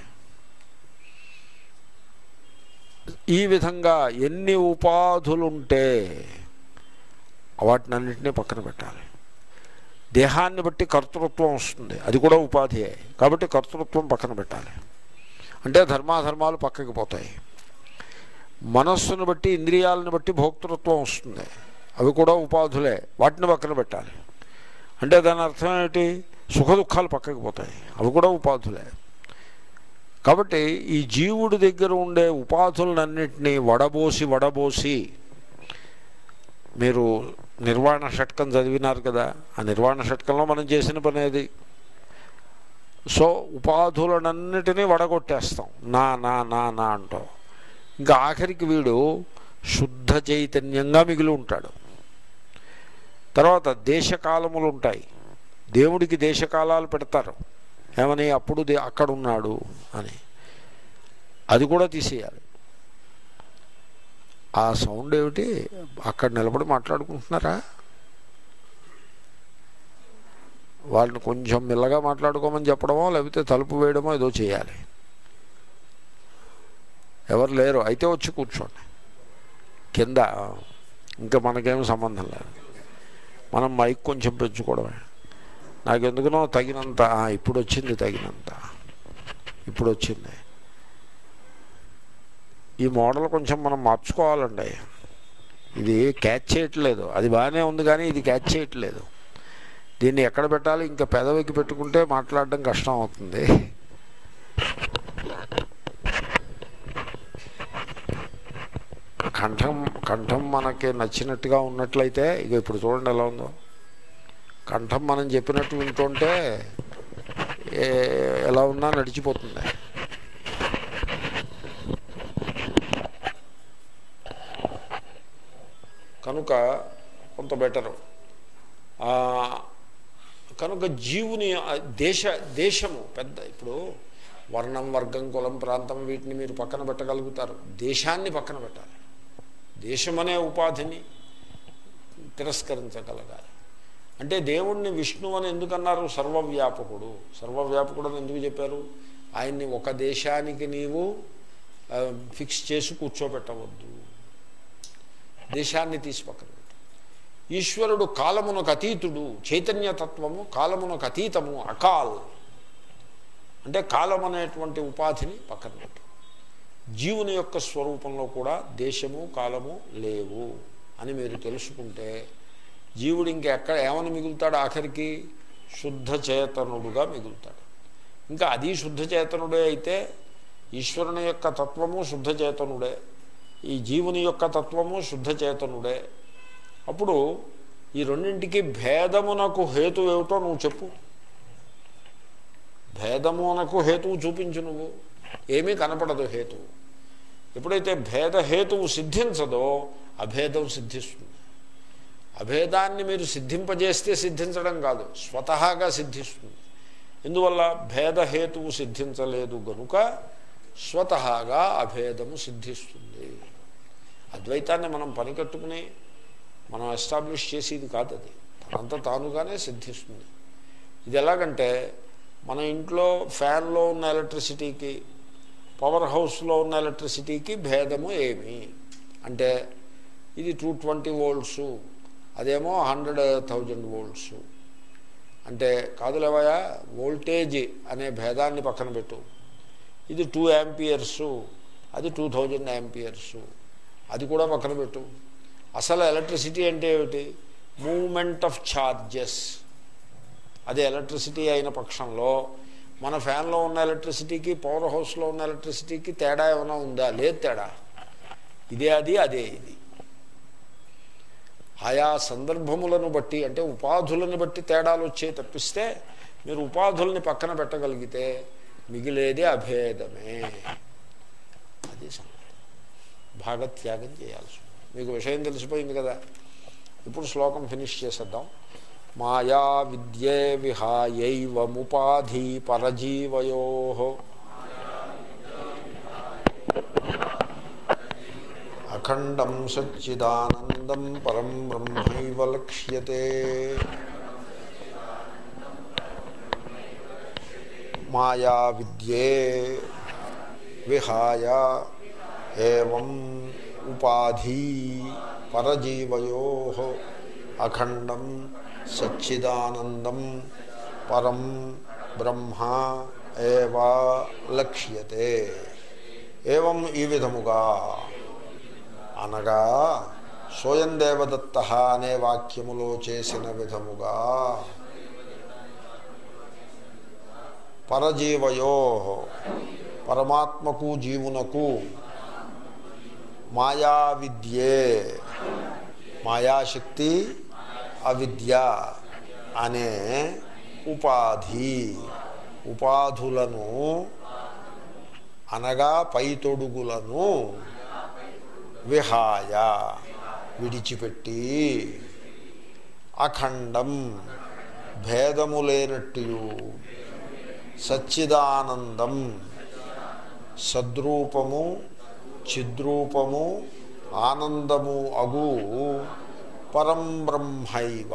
ఈ విధంగా ఎన్ని ఉపాధులుంటే వాటినన్నింటినీ పక్కన పెట్టాలి దేహాన్ని బట్టి కర్తృత్వం వస్తుంది అది కూడా ఉపాధియే కాబట్టి కర్తృత్వం పక్కన పెట్టాలి అంటే ధర్మాధర్మాలు పక్కకి పోతాయి మనస్సును బట్టి ఇంద్రియాలను బట్టి భోక్తృత్వం వస్తుంది అవి కూడా ఉపాధులే వాటిని పక్కన పెట్టాలి అంటే దాని అర్థం ఏమిటి సుఖ దుఃఖాలు పక్కకి పోతాయి అవి కూడా ఉపాధులే కాబట్టి ఈ జీవుడి దగ్గర ఉండే ఉపాధులన్నింటినీ వడబోసి వడబోసి మీరు నిర్వాణ షట్కం చదివినారు కదా ఆ నిర్వాణ షట్కంలో మనం చేసిన పని అది సో ఉపాధులనన్నిటినీ వడగొట్టేస్తాం నా నా నా నా అంటాం ఇంకా ఆఖరికి వీడు శుద్ధ చైతన్యంగా మిగిలి ఉంటాడు తర్వాత దేశకాలములు ఉంటాయి దేవుడికి దేశకాలాలు పెడతారు ఏమని అప్పుడు దే అక్కడ ఉన్నాడు అని అది కూడా తీసేయాలి ఆ సౌండ్ ఏమిటి అక్కడ నిలబడి మాట్లాడుకుంటున్నారా వాళ్ళని కొంచెం మెల్లగా మాట్లాడుకోమని చెప్పడమో లేకపోతే తలుపు వేయడమో ఏదో చేయాలి ఎవరు లేరు అయితే వచ్చి కూర్చోండి కింద ఇంకా మనకేం సంబంధం లేదు మనం మైక్ కొంచెం పెంచుకోవడమే నాకెందుకునో తగినంత ఆ, ఇప్పుడు వచ్చింది తగినంత ఇప్పుడు వచ్చింది ఈ మోడల్ కొంచెం మనం మార్చుకోవాలండి ఇది క్యాచ్ చేయట్లేదు అది బాగానే ఉంది కానీ ఇది క్యాచ్ చేయట్లేదు దీన్ని ఎక్కడ పెట్టాలి ఇంకా పెదవికి పెట్టుకుంటే మాట్లాడడం కష్టం అవుతుంది కంఠం కంఠం మనకి నచ్చినట్టుగా ఉన్నట్లయితే ఇక ఇప్పుడు చూడండి ఎలా ఉందో కంఠం మనం చెప్పినట్టు వింటుంటే ఏ- ఎలా ఉన్నా నడిచిపోతుంది కనుక కొంత బెటరు కనుక జీవుని ఆ దేశ దేశము పెద్ద ఇప్పుడు వర్ణం వర్గం కులం ప్రాంతం వీటిని మీరు పక్కన పెట్టగలుగుతారు దేశాన్ని పక్కన పెట్టాలి దేశం అనే ఉపాధిని తిరస్కరించగలగాలి అంటే దేవుణ్ణి విష్ణువు అని ఎందుకన్నారు సర్వవ్యాపకుడు సర్వవ్యాపకుడు అని ఎందుకు చెప్పారు ఆయన్ని ఒక దేశానికి నీవు ఆ, ఫిక్స్ చేసి కూర్చోబెట్టవద్దు దేశాన్ని తీసి పక్కన పెట్టు ఈశ్వరుడు కాలమునకు అతీతుడు చైతన్యతత్వము కాలమునకు అతీతము అకాల్ అంటే కాలం అనేటువంటి ఉపాధిని పక్కన పెట్టు జీవుని యొక్క స్వరూపంలో కూడా దేశము కాలము లేవు అని మీరు తెలుసుకుంటే జీవుడు ఇంకెక్కడ ఏమని మిగులుతాడు ఆఖరికి శుద్ధ చేతనుడుగా మిగులుతాడు ఇంకా అది శుద్ధ చేతనుడే అయితే ఈశ్వరుని యొక్క తత్వము శుద్ధ చేతనుడే ఈ జీవుని యొక్క తత్వము శుద్ధ చేతనుడే అప్పుడు ఈ రెండింటికి భేదమునకు హేతు ఏమిటో నువ్వు చెప్పు భేదమునకు హేతువు చూపించు నువ్వు ఏమీ కనపడదు హేతువు ఎప్పుడైతే భేద హేతువు సిద్ధించదో అభేదం సిద్ధిస్తుంది అభేదాన్ని మీరు సిద్ధింపజేస్తే సిద్ధించడం కాదు స్వతహాగా సిద్ధిస్తుంది ఎందువల్ల భేదహేతువు సిద్ధించలేదు గనుక స్వతహాగా అభేదము సిద్ధిస్తుంది అద్వైతాన్ని మనం పనికట్టుకుని మనం ఎస్టాబ్లిష్ చేసేది కాదు అది తనంత తానుగానే సిద్ధిస్తుంది ఇది ఎలాగంటే మన ఇంట్లో ఫ్యాన్లో ఉన్న ఎలక్ట్రిసిటీకి పవర్ హౌస్లో ఉన్న ఎలక్ట్రిసిటీకి భేదము ఏమి అంటే ఇది టూ ట్వంటీ వోల్ట్సు అదేమో హండ్రెడ్ థౌజండ్ వోల్ట్స్ అంటే కాదులేవయా వోల్టేజ్ అనే భేదాన్ని పక్కన పెట్టు ఇది టూ యాంపియర్సు అది టూ థౌజండ్ యాంపియర్సు అది కూడా పక్కన పెట్టు అసలు ఎలక్ట్రిసిటీ అంటే ఏమిటి మూమెంట్ ఆఫ్ ఛార్జెస్ అది ఎలక్ట్రిసిటీ అయిన పక్షంలో మన ఫ్యాన్లో ఉన్న ఎలక్ట్రిసిటీకి పవర్ హౌస్లో ఉన్న ఎలక్ట్రిసిటీకి తేడా ఏమైనా ఉందా లేదు తేడా ఇదే అది అదే ఇది ఆయా సందర్భములను బట్టి అంటే ఉపాధులను బట్టి తేడాలు వచ్చే తప్పిస్తే మీరు ఉపాధుల్ని పక్కన పెట్టగలిగితే మిగిలేది అభేదమే అది సంగతి భాగత్యాగం చేయాల్సి ఉంది. మీకు విషయం తెలిసిపోయింది కదా ఇప్పుడు శ్లోకం ఫినిష్ చేసేద్దాం మాయా విద్యే విహాయైవముపాధి పరజీవయో అఖండం సచ్చిదానందం పరం బ్రహ్మైవ లక్ష్యతే మాయా విద్యే విహాయ ఏవం ఉపాధి పరజీవయో అఖండం సచ్చిదానందం పరం బ్రహ్మ ఏవ లక్ష్యతే ఏవం ఈ విధముగా అనగా సోయం దేవదత్త అనే వాక్యములో చేసిన విధముగా పరజీవయో పరమాత్మకు జీవునకు మాయా విద్యే మాయాశక్తి అవిద్య అనే ఉపాధి ఉపాధులను అనగా పైతొడుగులను విహాయ విడిచిపెట్టి అఖండం భేదము లేనట్టు సచ్చిదానందం సద్రూపము చిద్రూపము ఆనందము అగు పరం బ్రహ్మైవ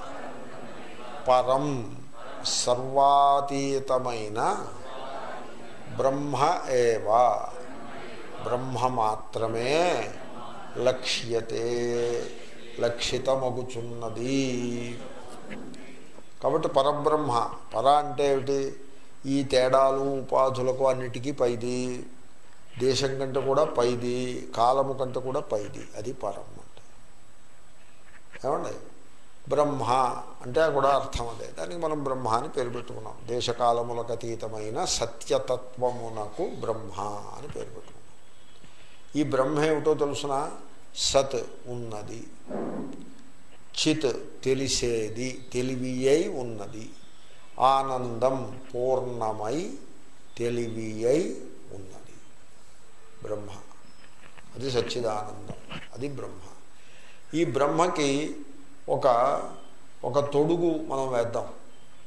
పరం సర్వాతీతమైన బ్రహ్మ ఏవ బ్రహ్మ మాత్రమే లక్ష్యతే లక్షితమగుచున్నది కాబట్టి పరబ్రహ్మ పర అంటే ఏమిటి ఈ తేడాలు ఉపాధులకు అన్నిటికీ పైది దేశం కంటే కూడా పైది కాలము కంటే కూడా పైది అది పరం అంటే ఏమండి బ్రహ్మ అంటే కూడా అర్థం అదే దానికి మనం బ్రహ్మ అని పేరు పెట్టుకున్నాం దేశకాలములకు అతీతమైన సత్యతత్వమునకు బ్రహ్మ అని పేరు పెట్టుకున్నాం ఈ బ్రహ్మ ఏమిటో తెలుసిన సత్ ఉన్నది చిత్ తెలిసేది తెలివి అయి ఉన్నది ఆనందం పూర్ణమై తెలివి అయి ఉన్నది బ్రహ్మ అది సచ్చిదానందం అది బ్రహ్మ ఈ బ్రహ్మకి ఒక ఒక తొడుగు మనం వేద్దాం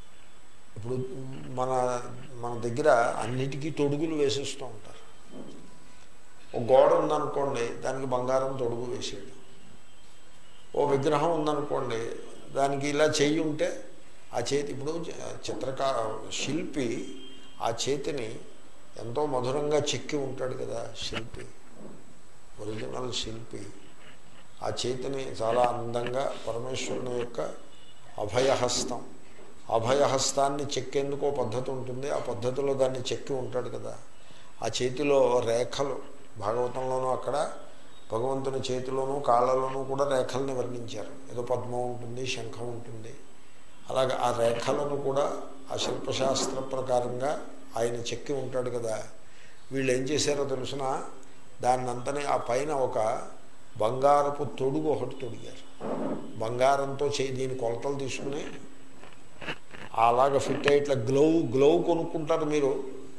ఇప్పుడు మన మన దగ్గర అన్నిటికీ తొడుగులు వేసేస్తూ ఉంటారు ఒక గోడ ఉందనుకోండి దానికి బంగారం తొడుగు వేసేయడం ఓ విగ్రహం ఉందనుకోండి దానికి ఇలా చెయ్యి ఉంటే ఆ చేతి ఇప్పుడు చిత్రకా శిల్పి ఆ చేతిని ఎంతో మధురంగా చెక్కి ఉంటాడు కదా శిల్పి ఒరిజినల్ శిల్పి ఆ చేతిని చాలా అందంగా పరమేశ్వరుని యొక్క అభయహస్తం అభయహస్తాన్ని చెక్కేందుకు ఓ పద్ధతి ఉంటుంది ఆ పద్ధతిలో దాన్ని చెక్కి ఉంటాడు కదా ఆ చేతిలో రేఖలు భాగవతంలోనూ అక్కడ భగవంతుని చేతిలోనూ కాళ్ళలోనూ కూడా రేఖల్ని వర్ణించారు ఏదో పద్మం ఉంటుంది శంఖం ఉంటుంది అలాగే ఆ రేఖలను కూడా ఆ శిల్పశాస్త్ర ప్రకారంగా ఆయన చెక్కి ఉంటాడు కదా వీళ్ళు ఏం చేశారో తెలుసిన దాన్నంతనే ఆ పైన ఒక బంగారపు తొడుగు ఒకటి తొడిగారు బంగారంతో చేయి దీని కొలతలు తీసుకుని అలాగ ఫిట్ అయ్యి ఇట్లా గ్లౌ గ్లౌ కొనుక్కుంటారు మీరు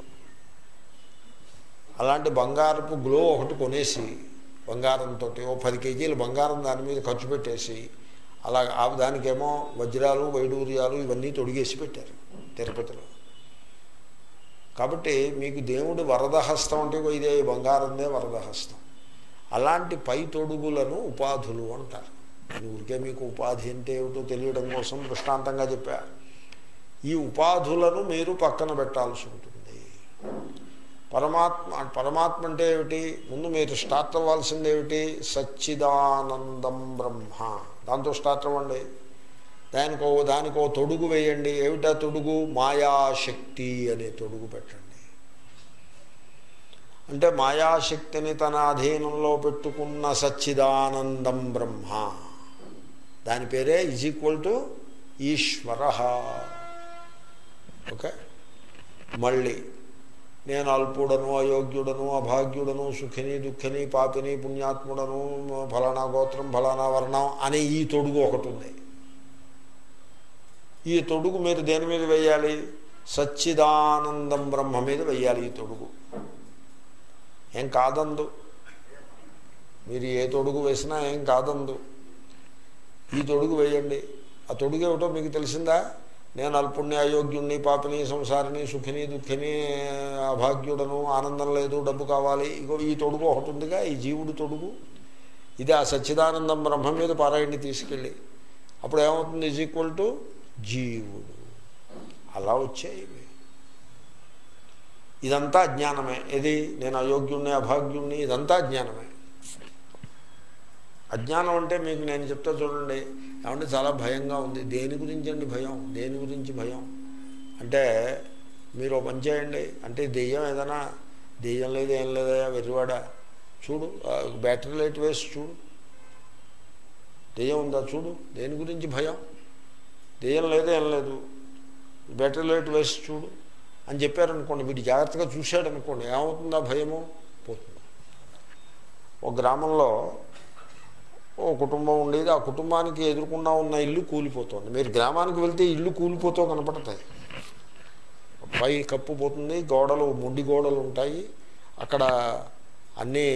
అలాంటి బంగారపు గ్లో ఒకటి కొనేసి బంగారంతో ఓ పది కేజీల బంగారం దాని మీద ఖర్చు పెట్టేసి అలా ఆ దానికేమో వజ్రాలు వైడూర్యాలు ఇవన్నీ తొడిగేసి పెట్టారు తిరుపతిలో కాబట్టి మీకు దేవుడు వరదహస్తం అంటే ఇదే బంగారందే వరదహస్తం అలాంటి పై తొడుగులను ఉపాధులు అంటారు నేను ఊరికే మీకు ఉపాధి అంటే ఏమిటో తెలియడం కోసం దృష్టాంతంగా చెప్పా ఈ ఉపాధులను మీరు పక్కన పెట్టాల్సి ఉంటుంది పరమాత్మ పరమాత్మ అంటే ఏమిటి ముందు మీరు స్టార్ట్ అవ్వాల్సింది ఏమిటి సచ్చిదానందం బ్రహ్మ దాంతో స్టార్ట్ అవ్వండి దానికో దానికో తొడుగు వేయండి ఏమిటా తొడుగు మాయాశక్తి అనే తొడుగు పెట్టండి అంటే మాయాశక్తిని తన అధీనంలో పెట్టుకున్న సచ్చిదానందం బ్రహ్మ దాని పేరే is equal to Ishvara okay మళ్ళీ నేను అల్పుడను అయోగ్యుడను అభాగ్యుడను సుఖిని దుఃఖిని పాపిని పుణ్యాత్ముడను ఫలానా గోత్రం ఫలానా వర్ణం అనే ఈ తొడుగు ఒకటి ఉంది ఈ తొడుగు మీరు దేని మీద వేయాలి సచ్చిదానందం బ్రహ్మ మీద వేయాలి ఈ తొడుగు ఏం కాదందు మీరు ఏ తొడుగు వేసినా ఏం కాదందు ఈ తొడుగు వేయండి ఆ తొడుగు ఏమిటో మీకు తెలిసిందా నేను అల్పుణ్ణి అయోగ్యుణ్ణి పాపిని సంసారిని సుఖిని దుఃఖిని అభాగ్యుడను ఆనందం లేదు డబ్బు కావాలి ఇగో ఈ తొడుగు ఒకటి ఉందిగా ఈ జీవుడు తొడుగు ఇది ఆ సచ్చిదానందం బ్రహ్మ మీద పారాయణి తీసుకెళ్ళి అప్పుడు ఏమవుతుంది ఈజ్ ఈక్వల్ టు జీవుడు అలా వచ్చాయి ఇవి ఇదంతా అజ్ఞానమే ఇది నేను అయోగ్యుణ్ణి అభాగ్యుణ్ణి ఇదంతా అజ్ఞానమే అజ్ఞానం అంటే మీకు నేను చెప్తా చూడండి ఏమంటే చాలా భయంగా ఉంది దేని గురించి అండి భయం దేని గురించి భయం అంటే మీరు ఓ పని చేయండి అంటే దెయ్యం ఏదైనా దెయ్యం లేదు ఏం లేదయా వెర్రివాడా చూడు బ్యాటరీ లైట్ వేసి చూడు దెయ్యం ఉందా చూడు దేని గురించి భయం దెయ్యం లేదు ఏం లేదు బ్యాటరీ లైట్ వేసి చూడు అని చెప్పారనుకోండి వీడు జాగ్రత్తగా చూశాడు అనుకోండి ఏమవుతుందా భయము పోతుంది ఒక గ్రామంలో ఓ కుటుంబం ఉండేది ఆ కుటుంబానికి ఎదురుకుండా ఉన్న ఇల్లు కూలిపోతుంది మీరు గ్రామానికి వెళ్తే ఇల్లు కూలిపోతూ కనపడతాయి పై కప్పు పోతుంది గోడలు మొండి గోడలు ఉంటాయి అక్కడ అన్నీ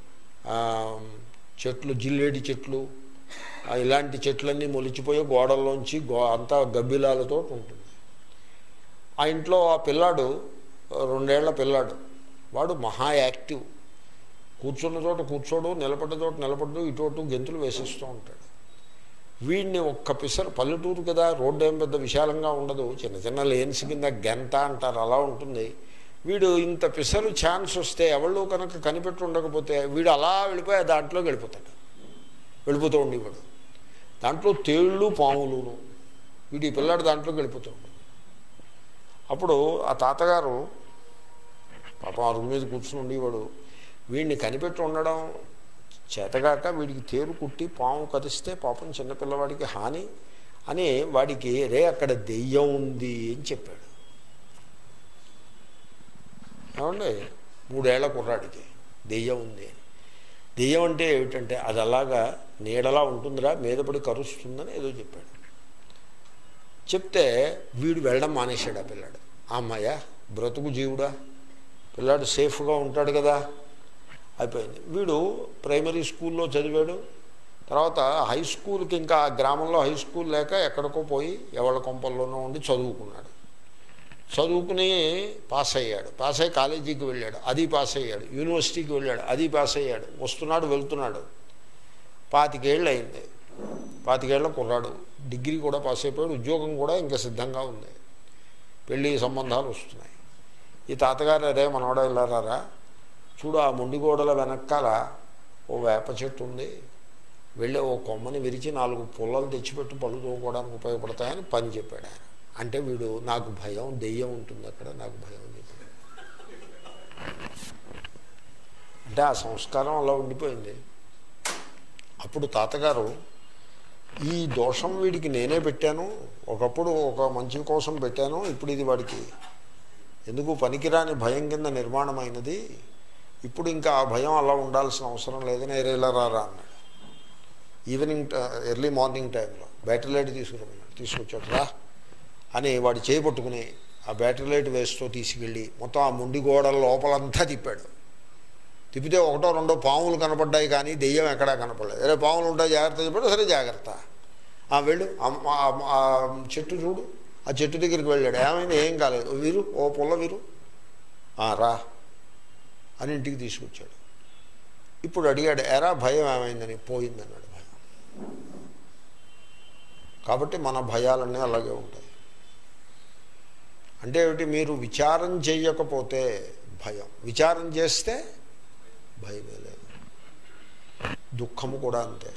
చెట్లు జిల్లేడి చెట్లు ఇలాంటి చెట్లన్నీ మొలిచిపోయి గోడల్లోంచి గో అంతా గబ్బిలాలతో ఉంటుంది ఆ ఇంట్లో ఆ పిల్లాడు రెండేళ్ల పిల్లాడు వాడు మహా యాక్టివ్ కూర్చున్న చోట కూర్చోడు నిలబడ్డ చోట నిలబడ్డు ఇటు గెంతులు వేసేస్తూ ఉంటాడు వీడిని ఒక్క పిసరు పల్లెటూరు కదా రోడ్డు ఏం పెద్ద విశాలంగా ఉండదు చిన్న చిన్న లేన్స్ కింద గంట అంటారు అలా ఉంటుంది వీడు ఇంత పిసరు ఛాన్స్ వస్తే ఎవళ్ళు కనుక కనిపెట్టి ఉండకపోతే వీడు అలా వెళ్ళిపోయి దాంట్లోకి వెళ్ళిపోతాడు వెళ్ళిపోతూ ఉండేవాడు దాంట్లో తేళ్ళు పాములును వీడు ఈ పిల్లాడు దాంట్లోకి వెళ్ళిపోతూ ఉంటాడు అప్పుడు ఆ తాతగారు పాపం అరుగు మీద కూర్చుని ఉండేవాడు వీడిని కనిపెట్టి ఉండడం చేతగాక వీడికి తేరు కుట్టి పాము కరిస్తే పాపం చిన్నపిల్లవాడికి హాని అని వాడికి రే అక్కడ దెయ్యం ఉంది అని చెప్పాడు ఏమండి మూడేళ్ల కుర్రాడికి దెయ్యం ఉంది అని దెయ్యం అంటే ఏమిటంటే అది అలాగా నీడలా ఉంటుందిరా మీద పడి కరుస్తుందని ఏదో చెప్పాడు చెప్తే వీడు వెళ్ళడం మానేశాడు ఆ పిల్లాడు ఆ అమ్మాయ బ్రతుకు జీవుడా పిల్లాడు సేఫ్గా ఉంటాడు కదా అయిపోయింది వీడు ప్రైమరీ స్కూల్లో చదివాడు తర్వాత హై స్కూల్కి ఇంకా గ్రామంలో హై స్కూల్ లేక ఎక్కడికో పోయి ఎవళ్ళ కొంపల్లోనో ఉండి చదువుకున్నాడు చదువుకుని పాస్ అయ్యాడు పాస్ అయ్యి కాలేజీకి వెళ్ళాడు అది పాస్ అయ్యాడు యూనివర్సిటీకి వెళ్ళాడు అది పాస్ అయ్యాడు వస్తున్నాడు వెళ్తున్నాడు పాతికేళ్ళు అయింది పాతికేళ్ల కుర్రాడు డిగ్రీ కూడా పాస్ అయిపోయాడు ఉద్యోగం కూడా ఇంకా సిద్ధంగా ఉంది పెళ్ళి సంబంధాలు వస్తున్నాయి ఈ తాతగారు అరే మనవాడ వెళ్ళారా చూడు ఆ మొండిగోడల వెనకాల ఓ వేప చెట్టు ఉంది వెళ్ళి ఓ కొమ్మని విరిచి నాలుగు పుల్లలు తెచ్చిపెట్టి పళ్ళు తోముకోవడానికి ఉపయోగపడతాయని పని చెప్పాడు ఆయన అంటే వీడు నాకు భయం దెయ్యం ఉంటుంది అక్కడ నాకు భయం అని చెప్పాడు అంటే ఆ సంస్కారం అలా ఉండిపోయింది అప్పుడు తాతగారు ఈ దోషం వీడికి నేనే పెట్టాను ఒకప్పుడు ఒక మంచి కోసం పెట్టాను ఇప్పుడు ఇది వాడికి ఎందుకు పనికిరాని భయం కింద నిర్మాణమైనది ఇప్పుడు ఇంకా ఆ భయం అలా ఉండాల్సిన అవసరం లేదని ఎరేలరారా అన్నాడు ఈవినింగ్ ఎర్లీ మార్నింగ్ టైంలో బ్యాటరీ లైట్ తీసుకురమ్మన్నాడు తీసుకొచ్చాడు రా అని వాడు చేయి పట్టుకుని ఆ బ్యాటరీ లైట్ వేస్తూ తీసుకెళ్ళి మొత్తం ఆ ముండి గోడల లోపలంతా తిప్పాడు తిప్పితే ఒకటో రెండో పాములు కనపడ్డాయి కానీ దెయ్యం ఎక్కడా కనపడలేదు అరే పాములు ఉంటాయి జాగ్రత్త చెప్పాడు సరే జాగ్రత్త ఆ వెళ్ళు ఆ- ఆ- ఆ చెట్టు చూడు ఆ చెట్టు దగ్గరికి వెళ్ళాడు ఏమైంది ఏం కాలేదు వీరు ఓ పుల్ల వీరు "ఆ, రా అని ఇంటికి తీసుకొచ్చాడు ఇప్పుడు అడిగాడు ఎరా భయం ఏమైందని పోయిందన్నాడు భయం కాబట్టి మన భయాలన్నీ అలాగే ఉంటాయి అంటే ఏమిటి మీరు విచారం చేయకపోతే భయం విచారం చేస్తే భయమే లేదు దుఃఖము కూడా అంతే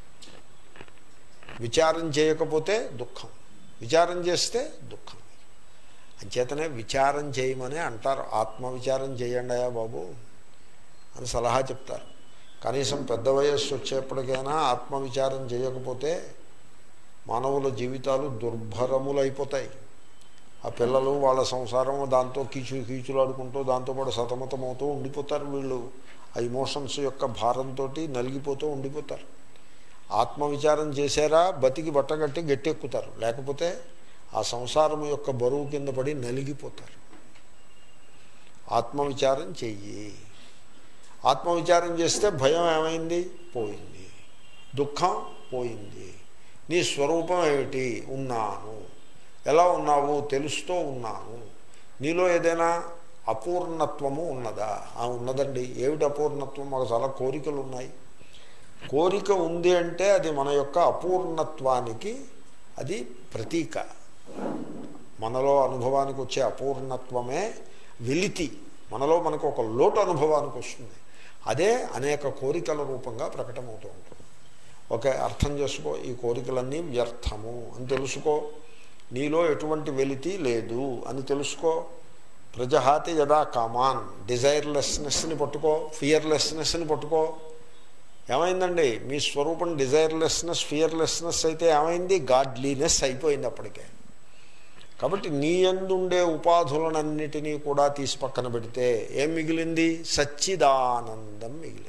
విచారం చేయకపోతే దుఃఖం విచారం చేస్తే దుఃఖం అంచేతనే విచారం చేయమని అంటారు ఆత్మవిచారం చేయండి అయ్యా బాబు అని సలహా చెప్తారు కనీసం పెద్ద వయస్సు వచ్చేప్పటికైనా ఆత్మవిచారం చేయకపోతే మానవుల జీవితాలు దుర్భరములైపోతాయి ఆ పిల్లలు వాళ్ళ సంసారం దాంతో కీచు కీచులాడుకుంటూ దాంతోపాటు సతమతమవుతూ ఉండిపోతారు వీళ్ళు ఆ ఇమోషన్స్ యొక్క భారంతో నలిగిపోతూ ఉండిపోతారు ఆత్మవిచారం చేశారా బతికి బట్టగట్టి గట్టెక్కుతారు లేకపోతే ఆ సంసారం యొక్క బరువు కింద పడి నలిగిపోతారు ఆత్మవిచారం చెయ్యి ఆత్మవిచారం చేస్తే భయం ఏమైంది పోయింది దుఃఖం పోయింది నీ స్వరూపం ఏమిటి ఉన్నాను ఎలా ఉన్నావు తెలుస్తూ ఉన్నాను నీలో ఏదైనా అపూర్ణత్వము ఉన్నదా ఆ ఉన్నదండి ఏమిటి అపూర్ణత్వం మాకు చాలా కోరికలు ఉన్నాయి కోరిక ఉంది అంటే అది మన యొక్క అపూర్ణత్వానికి అది ప్రతీక మనలో అనుభవానికి వచ్చే అపూర్ణత్వమే వెలితి మనలో మనకు ఒక లోటు అనుభవానికి వస్తుంది అదే అనేక కోరికల రూపంగా ప్రకటమవుతూ ఉంటుంది ఓకే అర్థం చేసుకో ఈ కోరికలన్నీ వ్యర్థము అని తెలుసుకో నీలో ఎటువంటి వెలితి లేదు అని తెలుసుకో ప్రజహాతి యదా కామాన్ డిజైర్లెస్నెస్ని పట్టుకో ఫియర్లెస్నెస్ని పట్టుకో ఏమైందండి మీ స్వరూపం డిజైర్లెస్నెస్ ఫియర్లెస్నెస్ అయితే ఏమైంది గాడ్లీనెస్ అయిపోయింది అప్పటికే కాబట్టి నీ ఎందుండే ఉపాధులనన్నిటినీ కూడా తీసి పక్కన పెడితే ఏం మిగిలింది సచ్చిదానందం మిగిలింది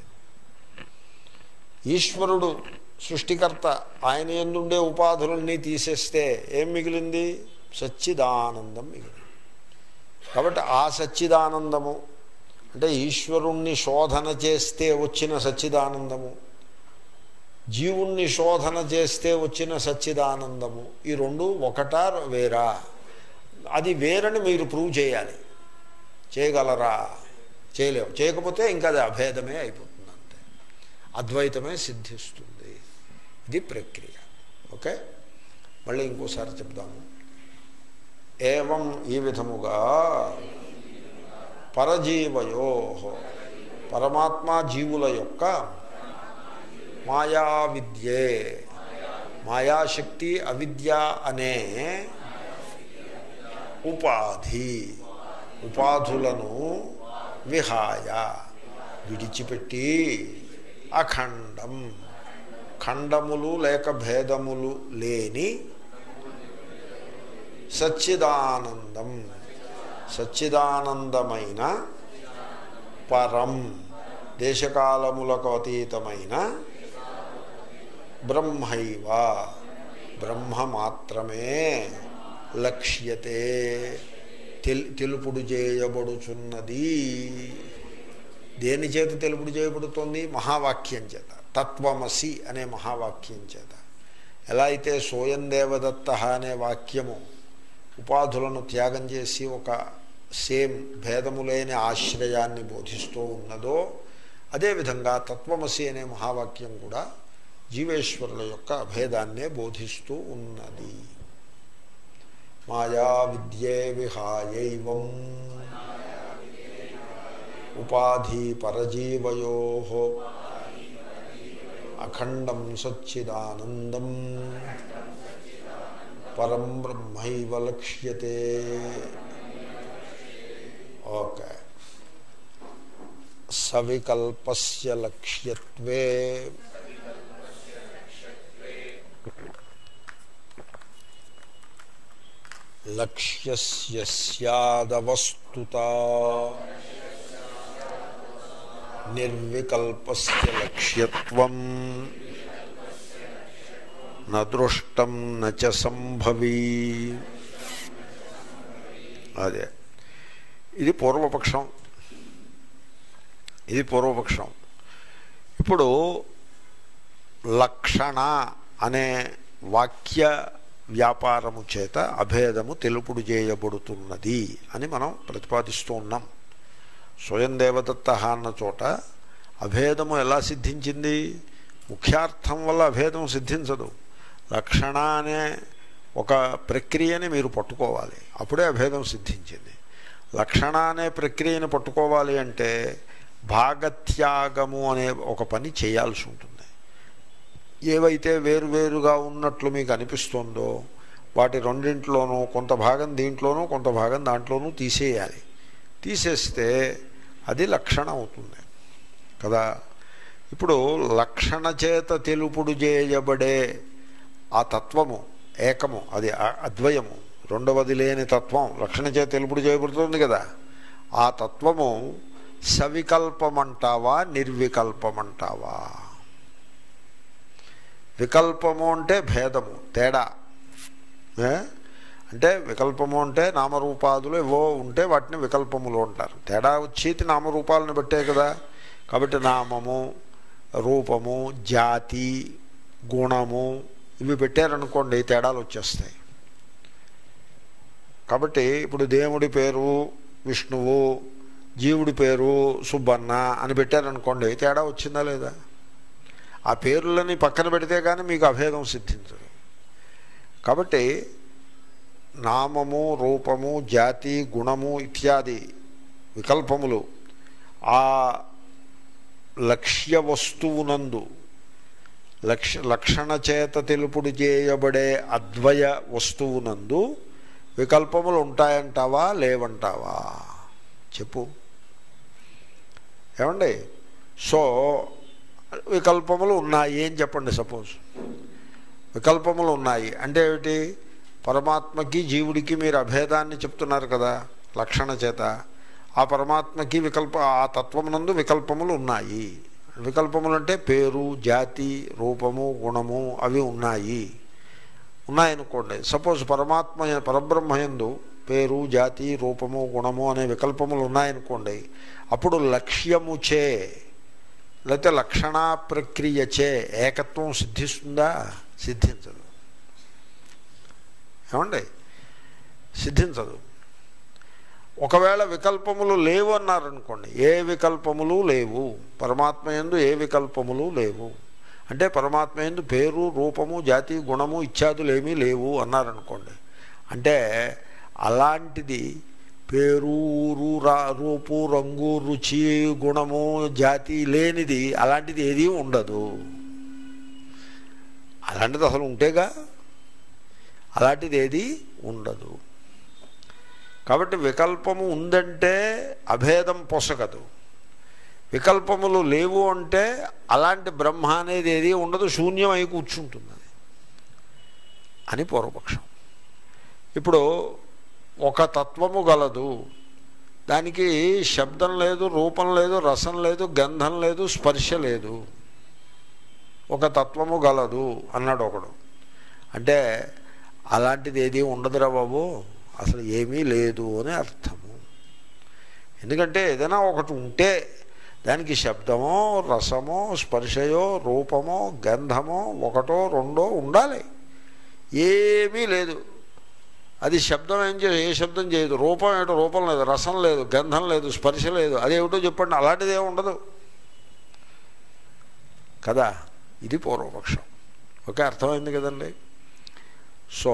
ఈశ్వరుడు సృష్టికర్త ఆయన ఎందుండే ఉపాధులన్నీ తీసేస్తే ఏం మిగిలింది సచ్చిదానందం మిగిలింది కాబట్టి ఆ సచ్చిదానందము అంటే ఈశ్వరుణ్ణి శోధన చేస్తే వచ్చిన సచ్చిదానందము జీవుణ్ణి శోధన చేస్తే వచ్చిన సచ్చిదానందము ఈ రెండు ఒకటా వేరా అది వేరని మీరు ప్రూవ్ చేయాలి చేయగలరా చేయలేము చేయకపోతే ఇంకా అది అభేదమే అయిపోతుంది అంతే అద్వైతమే సిద్ధిస్తుంది ఇది ప్రక్రియ ఓకే మళ్ళీ ఇంకోసారి చెప్దాము ఏవం ఈ విధముగా పరజీవయో పరమాత్మ జీవుల యొక్క మాయా విద్యే మాయాశక్తి అవిద్య అనే ఉపాధి ఉపాధులను విహాయ విడిచిపెట్టి అఖండం ఖండములు లేక భేదములు లేని సచ్చిదానందం సచ్చిదానందమైన పరం దేశకాలములకు అతీతమైన బ్రహ్మైవ బ్రహ్మ మాత్రమే లక్ష్యతే తెల్ తెలుపుడు చేయబడుచున్నది దేని చేత తెలుపుడు చేయబడుతుంది మహావాక్యం చేత తత్వమసి అనే మహావాక్యం చేత ఎలా అయితే సోయం దేవదత్త అనే వాక్యము ఉపాధులను త్యాగం చేసి ఒక సేమ్ భేదము లేని ఆశ్రయాన్ని బోధిస్తూ ఉన్నదో అదేవిధంగా తత్వమసి అనే మహావాక్యం కూడా జీవేశ్వరుల యొక్క అభేదాన్నే బోధిస్తూ ఉన్నది మాయా విద్యే విహాయైవం ఉపాధి పరజీవయో అఖండం సచ్చిదానందం పరం బ్రహ్మైవ లక్ష్యతే ఓకే సవికల్పస్య లక్ష్యత్వే లక్ష్యస్య స్యాదవస్తుత నిర్వికల్పస్య లక్ష్యత్వం నదృష్టం నచ సంభవీ అదే ఇది పూర్వపక్షం ఇది పూర్వపక్షం ఇప్పుడు లక్షణ అనే వాక్య వ్యాపారము చేత అభేదము తెలుపుడు చేయబడుతున్నది అని మనం ప్రతిపాదిస్తూ ఉన్నాం స్వయం దేవదత్త అన్న చోట అభేదము ఎలా సిద్ధించింది ముఖ్యార్థం వల్ల అభేదం సిద్ధించదు లక్షణ అనే ఒక ప్రక్రియని మీరు పట్టుకోవాలి అప్పుడే అభేదం సిద్ధించింది లక్షణ అనే ప్రక్రియను పట్టుకోవాలి అంటే భాగత్యాగము అనే ఒక పని చేయాల్సి ఉంటుంది ఏవైతే వేరువేరుగా ఉన్నట్లు మీకు అనిపిస్తుందో వాటి రెండింటిలోనూ కొంత భాగం దీంట్లోనూ కొంత భాగం దాంట్లోనూ తీసేయాలి తీసేస్తే అది లక్షణ అవుతుంది కదా ఇప్పుడు లక్షణ చేత తెలుపుడు చేయబడే ఆ తత్వము ఏకము అది అద్వయము రెండవది లేని తత్వం లక్షణ చేత తెలుపుడు చేయబడుతుంది కదా ఆ తత్వము సవికల్పమంటావా నిర్వికల్పమంటావా వికల్పము అంటే భేదము తేడా అంటే వికల్పము అంటే నామరూపాదులు ఏవో ఉంటే వాటిని వికల్పములు అంటారు తేడా వచ్చేది నామరూపాలను బట్టే కదా కాబట్టి నామము రూపము జాతి గుణము ఇవి పెట్టారనుకోండి తేడాలు వచ్చేస్తాయి కాబట్టి ఇప్పుడు దేవుడి పేరు విష్ణువు జీవుడి పేరు సుబ్బన్న అని పెట్టారనుకోండి తేడా వచ్చిందా లేదా ఆ పేర్లని పక్కన పెడితే కానీ మీకు అభేదం సిద్ధించదు కాబట్టి నామము రూపము జాతి గుణము ఇత్యాది వికల్పములు ఆ లక్ష్య వస్తువునందు లక్ష లక్షణ చేత తెలుపుడు చేయబడే అద్వయ వస్తువునందు వికల్పములు ఉంటాయంటావా లేవంటావా చెప్పు ఏమండి సో వికల్పములు ఉన్నాయి అని చెప్పండి సపోజ్ వికల్పములు ఉన్నాయి అంటే ఏమిటి పరమాత్మకి జీవుడికి మీరు అభేదాన్ని చెప్తున్నారు కదా లక్షణ చేత ఆ పరమాత్మకి వికల్ప ఆ తత్వమునందు వికల్పములు ఉన్నాయి వికల్పములు అంటే పేరు జాతి రూపము గుణము అవి ఉన్నాయి ఉన్నాయనుకోండి సపోజ్ పరమాత్మ పరబ్రహ్మయందు పేరు జాతి రూపము గుణము అనే వికల్పములు ఉన్నాయనుకోండి అప్పుడు లక్ష్యముచే లేకపోతే లక్షణా ప్రక్రియచే ఏకత్వం సిద్ధిస్తుందా సిద్ధించదు ఏమండి సిద్ధించదు ఒకవేళ వికల్పములు లేవు అన్నారనుకోండి ఏ వికల్పములు లేవు పరమాత్మ ఎందు ఏ వికల్పములు లేవు అంటే పరమాత్మ ఎందు పేరు రూపము జాతి గుణము ఇత్యాదులు ఏమీ లేవు అన్నారనుకోండి అంటే అలాంటిది పేరు ఊరు రా రూపు రంగు రుచి గుణము జాతి లేనిది అలాంటిది ఏదీ ఉండదు అలాంటిది అసలు ఉంటేగా అలాంటిది ఏది ఉండదు కాబట్టి వికల్పము ఉందంటే అభేదం పొసగదు వికల్పములు లేవు అంటే అలాంటి బ్రహ్మ అనేది ఏది ఉండదు శూన్యం అయి కూర్చుంటుంది అది అని పూర్వపక్షం ఇప్పుడు ఒక తత్వము గలదు దానికి శబ్దం లేదు రూపం లేదు రసం లేదు గంధం లేదు స్పర్శ లేదు ఒక తత్వము గలదు అన్నాడు ఒకడు అంటే అలాంటిది ఏది ఉండదురా బాబు అసలు ఏమీ లేదు అని అర్థము ఎందుకంటే ఏదైనా ఒకటి ఉంటే దానికి శబ్దమో రసమో స్పర్శయో రూపమో గంధమో ఒకటో రెండో ఉండాలి ఏమీ లేదు అది శబ్దం ఏం చేయదు ఏ శబ్దం చేయదు రూపం ఏమిటో రూపం లేదు రసం లేదు గంధం లేదు స్పర్శ లేదు అదేమిటో చెప్పండి అలాంటిది ఏమి ఉండదు కదా ఇది పూర్వపక్షం ఓకే అర్థమైంది కదండి సో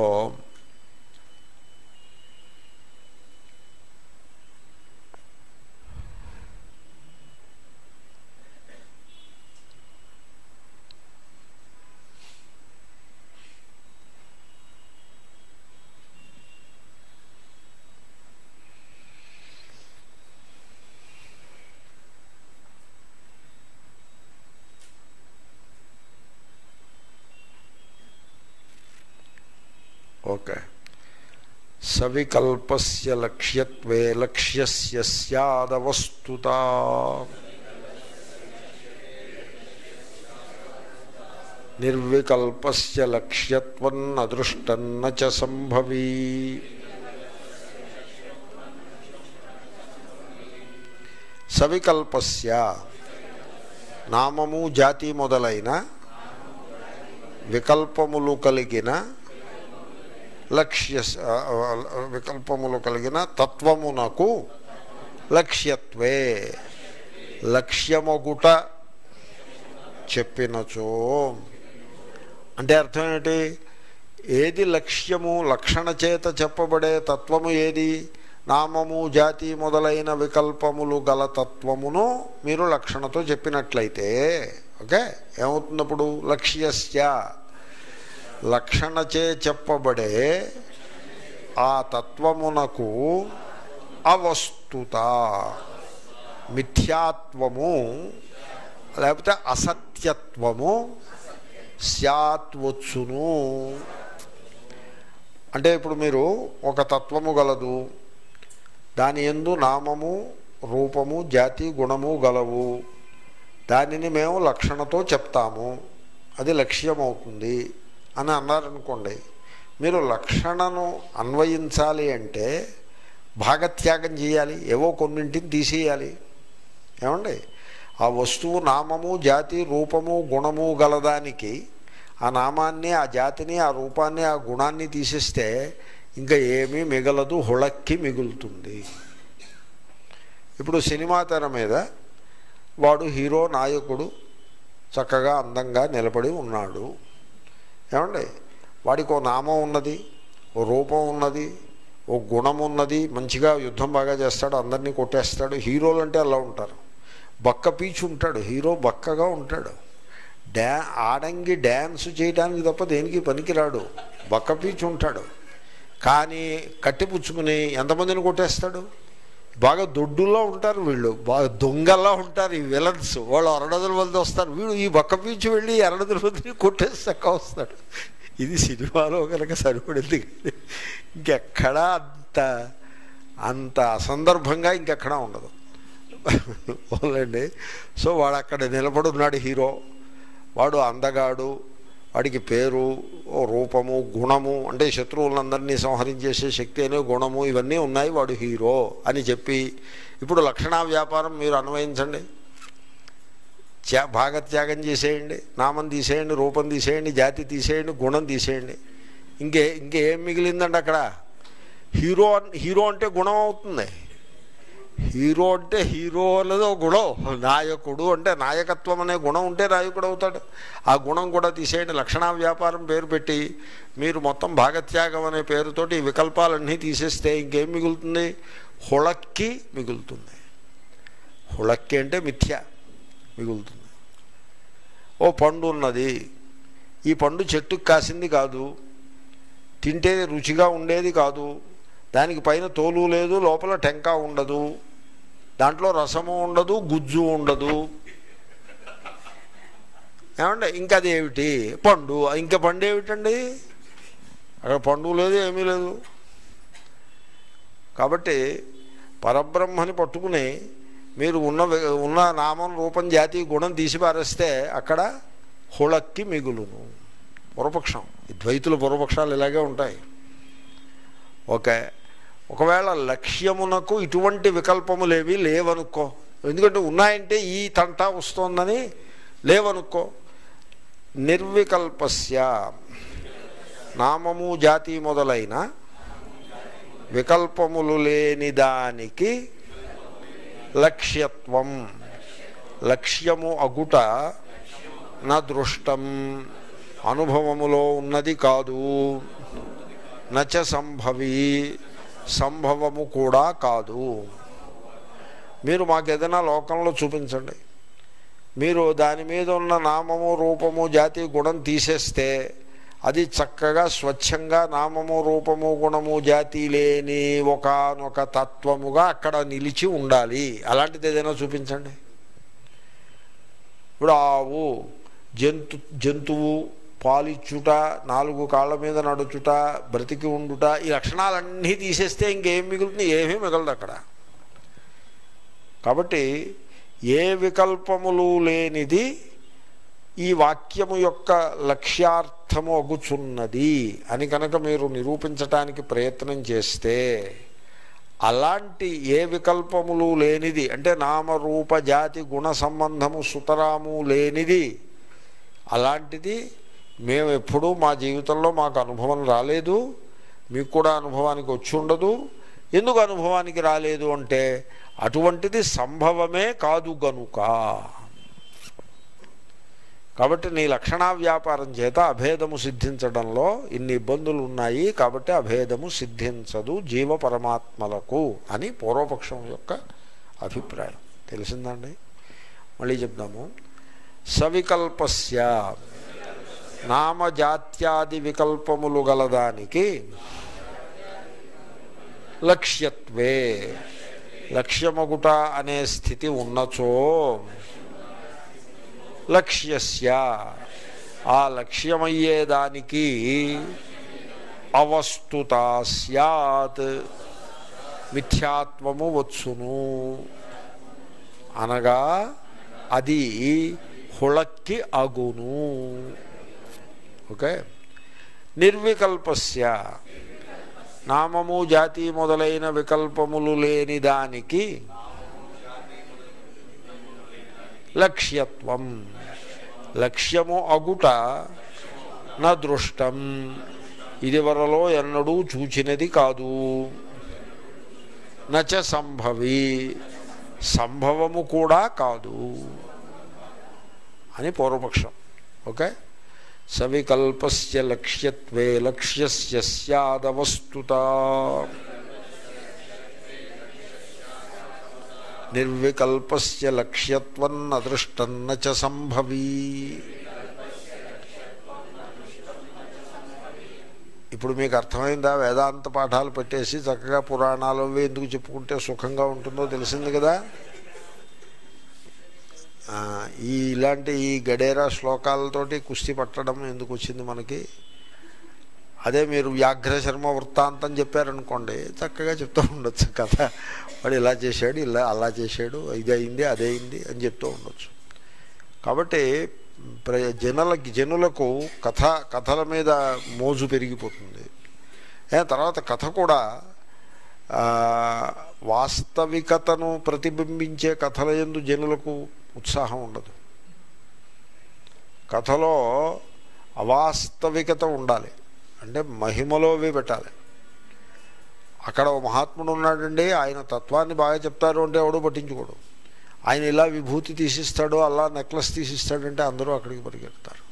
ఓకే సవికల్పస్య లక్ష్యత్వే లక్ష్యస్య స్యాదవస్తుత నిర్వికల్పస్య లక్ష్యత్వన్నదృష్టన్న చ సంభవీ సవికల్పస్య నామము జాతి మొదలైన వికల్పములు కలిగిన లక్ష్య వికల్పములు కలిగిన తత్వమునకు లక్ష్యత్వే లక్ష్యమొగుట చెప్పినచో అంటే అర్థం ఏంటి ఏది లక్ష్యము లక్షణ చేత చెప్పబడే తత్వము ఏది నామము జాతి మొదలైన వికల్పములు గల తత్వమును మీరు లక్షణతో చెప్పినట్లయితే ఓకే ఏమవుతున్నప్పుడు లక్ష్యస్య లక్షణచే చెప్పబడే ఆ తత్వమునకు అవస్తుత మిథ్యాత్వము లేకపోతే అసత్యత్వము స్యాత్వచ్చును అంటే ఇప్పుడు మీరు ఒక తత్వము గలదు దాని ఎందు నామము రూపము జాతి గుణము గలవు దానిని మేము లక్షణతో చెప్తాము అది లక్ష్యమవుతుంది అని అన్నారనుకోండి మీరు లక్షణను అన్వయించాలి అంటే భాగత్యాగం చేయాలి ఏవో కొన్నింటిని తీసేయాలి ఏమండి ఆ వస్తువు నామము జాతి రూపము గుణము గలదానికి ఆ నామాన్ని ఆ జాతిని ఆ రూపాన్ని ఆ గుణాన్ని తీసేస్తే ఇంకా ఏమీ మిగలదు హుళక్కి మిగులుతుంది ఇప్పుడు సినిమా తెర మీద వాడు హీరో నాయకుడు చక్కగా అందంగా నిలబడి ఉన్నాడు ఏమండి వాడికి ఓ నామం ఉన్నది ఓ రూపం ఉన్నది ఓ గుణం ఉన్నది మంచిగా యుద్ధం బాగా చేస్తాడు అందరినీ కొట్టేస్తాడు హీరోలు అంటే అలా ఉంటారు బక్క పీచు ఉంటాడు హీరో బక్కగా ఉంటాడు డ్యా ఆడంగి డ్యాన్స్ చేయడానికి తప్ప దేనికి పనికిరాడు బక్క పీచు ఉంటాడు కానీ కట్టిపుచ్చుకుని ఎంతమందిని కొట్టేస్తాడు బాగా దొడ్డుల్లో ఉంటారు వీళ్ళు బాగా దొంగల్లా ఉంటారు ఈ విలన్స్ వాళ్ళు అరడదుల మంది వస్తారు వీడు ఈ బక్క పీచు వెళ్ళి అరడదుల మందిని కొట్టేస్తాక వస్తాడు ఇది సినిమాలో కనుక సరిపడింది ఇంకెక్కడా అంత అంత అసందర్భంగా ఇంకెక్కడా ఉండదు ఓన్లండి సో వాడు అక్కడ నిలబడున్నాడు హీరో వాడు అందగాడు వాడికి పేరు ఓ రూపము గుణము అంటే శత్రువులందరినీ సంహరించేసే శక్తి అనే గుణము ఇవన్నీ ఉన్నాయి వాడు హీరో అని చెప్పి ఇప్పుడు లక్షణా వ్యాపారం మీరు అన్వయించండి త్యా భాగత్యాగం చేసేయండి నామం తీసేయండి రూపం తీసేయండి జాతి తీసేయండి గుణం తీసేయండి ఇంకే ఇంకేం మిగిలిందండి అక్కడ హీరో హీరో అంటే గుణం అవుతుంది హీరో అంటే హీరో అనేది ఒక గుణం నాయకుడు అంటే నాయకత్వం అనే గుణం ఉంటే నాయకుడు అవుతాడు ఆ గుణం కూడా తీసేయండి లక్షణా వ్యాపారం పేరు పెట్టి మీరు మొత్తం భాగత్యాగం అనే పేరుతోటి ఈ వికల్పాలన్నీ తీసేస్తే ఇంకేం మిగులుతుంది హుళక్కి మిగులుతుంది హుళక్కి అంటే మిథ్య మిగులుతుంది ఓ పండు ఉన్నది ఈ పండు చెట్టుకు కాసింది కాదు తింటే రుచిగా ఉండేది కాదు దానికి పైన తోలు లేదు లోపల టెంకా ఉండదు దాంట్లో రసము ఉండదు గుజ్జు ఉండదు ఏమంటే ఇంకా అది ఏమిటి పండు ఇంకా పండు ఏమిటండి అక్కడ పండు లేదు ఏమీ లేదు కాబట్టి పరబ్రహ్మని పట్టుకుని మీరు ఉన్న ఉన్న నామం రూపం జాతి గుణం తీసి పారేస్తే అక్కడ హుళక్కి మిగులును పూర్వపక్షం ఈ ద్వైతుల పూర్వపక్షాలు ఇలాగే ఉంటాయి ఓకే ఒకవేళ లక్ష్యమునకు ఇటువంటి వికల్పములేవి లేవనుకో ఎందుకంటే ఉన్నాయంటే ఈ తంట వస్తోందని లేవనుకో నిర్వికల్పస్య నామము జాతి మొదలైన వికల్పములు లేని దానికి లక్ష్యత్వం లక్ష్యము అగుట నా దృష్టం అనుభవములో ఉన్నది కాదు నచ సంభవి సంభవము కూడా కాదు మీరు మాకు ఏదైనా లోకంలో చూపించండి మీరు దాని మీద ఉన్న నామము రూపము జాతి గుణం తీసేస్తే అది చక్కగా స్వచ్ఛంగా నామము రూపము గుణము జాతి లేని ఒకనొక తత్వముగా అక్కడ నిలిచి ఉండాలి అలాంటిది ఏదైనా చూపించండి ఇప్పుడు ఆవు జంతు జంతువు పాలిచ్చుట నాలుగు కాళ్ళ మీద నడుచుట బ్రతికి ఉండుట ఈ లక్షణాలన్నీ తీసేస్తే ఇంకేం మిగులుతుంది ఏమీ మిగలదు అక్కడ కాబట్టి ఏ వికల్పములు లేనిది ఈ వాక్యము యొక్క లక్ష్యార్థము అగుచున్నది అని కనుక మీరు నిరూపించటానికి ప్రయత్నం చేస్తే అలాంటి ఏ వికల్పములు లేనిది అంటే నామరూప జాతి గుణ సంబంధము సుతరాము లేనిది అలాంటిది మేము ఎప్పుడూ మా జీవితంలో మాకు అనుభవం రాలేదు మీకు కూడా అనుభవానికి వచ్చి ఉండదు ఎందుకు అనుభవానికి రాలేదు అంటే అటువంటిది సంభవమే కాదు గనుక కాబట్టి నీ లక్షణా వ్యాపారం చేత అభేదము సిద్ధించడంలో ఇన్ని ఇబ్బందులు ఉన్నాయి కాబట్టి అభేదము సిద్ధించదు జీవ పరమాత్మలకు అని పూర్వపక్షం యొక్క అభిప్రాయం తెలిసిందండి మళ్ళీ చెప్దాము సవికల్పస్య నామజాత్యాది వికల్పములు గలదానికి లక్ష్యత్వే లక్ష్యమగుట అనే స్థితి ఉన్నచో లక్ష్యస్య ఆ లక్ష్యమయ్యేదానికి అవస్తుత సత్ మిథ్యాత్వము వచ్చును అనగా అది హుళక్కి అగును ఓకే నిర్వికల్పస్య నామము జాతి మొదలైన వికల్పములు లేని దానికి లక్ష్యత్వం లక్ష్యము అగుట నా దృష్టం ఇది వరలో ఎన్నడూ చూచినది కాదు నచ సంభవి సంభవము కూడా కాదు అని పూర్వపక్షం ఓకే సవికల్పస్య లక్ష్యత్వే లక్ష్యస్య స్యాదవస్తుత నిర్వికల్పస్య లక్ష్యత్వన్న దృష్టన్న చ సంభవీ ఇప్పుడు మీకు అర్థమైందా వేదాంత పాఠాలు పెట్టేసి చక్కగా పురాణాలు అవి ఎందుకు చెప్పుకుంటే సుఖంగా ఉంటుందో తెలిసింది కదా ఆ, ఈ ఇలాంటి ఈ గడేరా శ్లోకాలతోటి కుస్తీ పట్టడం ఎందుకు వచ్చింది మనకి అదే మీరు వ్యాఘ్ర శర్మ వృత్తాంతం చెప్పారనుకోండి చక్కగా చెప్తూ ఉండొచ్చు కథ వాడు ఇలా చేశాడు ఇలా అలా చేశాడు ఇది అయింది అదే అయింది అని చెప్తూ ఉండొచ్చు కాబట్టి ప్ర జనులకి జనులకు కథ కథల మీద మోజు పెరిగిపోతుంది ఏ, తర్వాత కథ కూడా ఆ, వాస్తవికతను ప్రతిబింబించే కథల ఎందు జనులకు ఉత్సాహం ఉండదు కథలో అవాస్తవికత ఉండాలి అంటే మహిమలోవి పెట్టాలి అక్కడ ఓ మహాత్ముడు ఉన్నాడండి ఆయన తత్వాన్ని బాగా చెప్తారు అంటే ఎవడో పట్టించుకోడు ఆయన ఇలా విభూతి తీసిస్తాడు అలా నెక్లెస్ తీసిస్తాడంటే అందరూ అక్కడికి పరిగెడతారు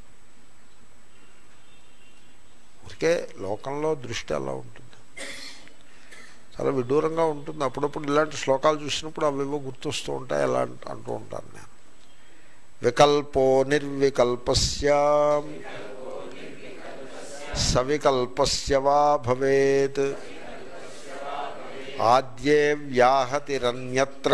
ఊరికే లోకంలో దృష్టి అలా ఉంటుంది చాలా విడ్డూరంగా ఉంటుంది అప్పుడప్పుడు ఇలాంటి శ్లోకాలు చూసినప్పుడు అవేవో గుర్తొస్తూ ఉంటాయి అలా అంట- అంటూ ఉంటాను నేను వికల్పో నిర్వికల్పస్య సవికల్పస్య వా భవేత్ ఆద్యే వ్యాహతిరన్యత్ర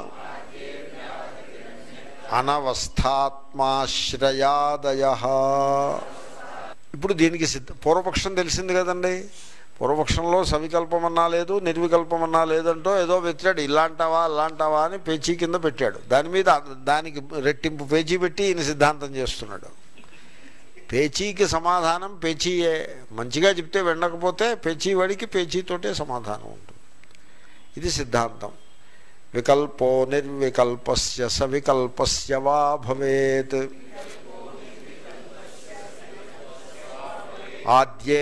అనవస్థాత్మాశ్రయాదయ ఇప్పుడు దీనికి సిద్ధ పూర్వపక్షం తెలిసింది కదండి పూర్వపక్షంలో సవికల్పమన్నా లేదు నిర్వికల్పమన్నా లేదంటో ఏదో పెట్టాడు ఇలాంటావా అలాంటావా అని పేచీ కింద పెట్టాడు దాని మీద దానికి రెట్టింపు పేచీ పెట్టి ఈయన సిద్ధాంతం చేస్తున్నాడు పేచీకి సమాధానం పేచీయే మంచిగా చెప్తే వినకపోతే పేచీ వాడికి పేచీతోటే సమాధానం ఉంటుంది ఇది సిద్ధాంతం వికల్పో నిర్వికల్పస్య సవికల్పస్య వా భవేత్ ఆద్యే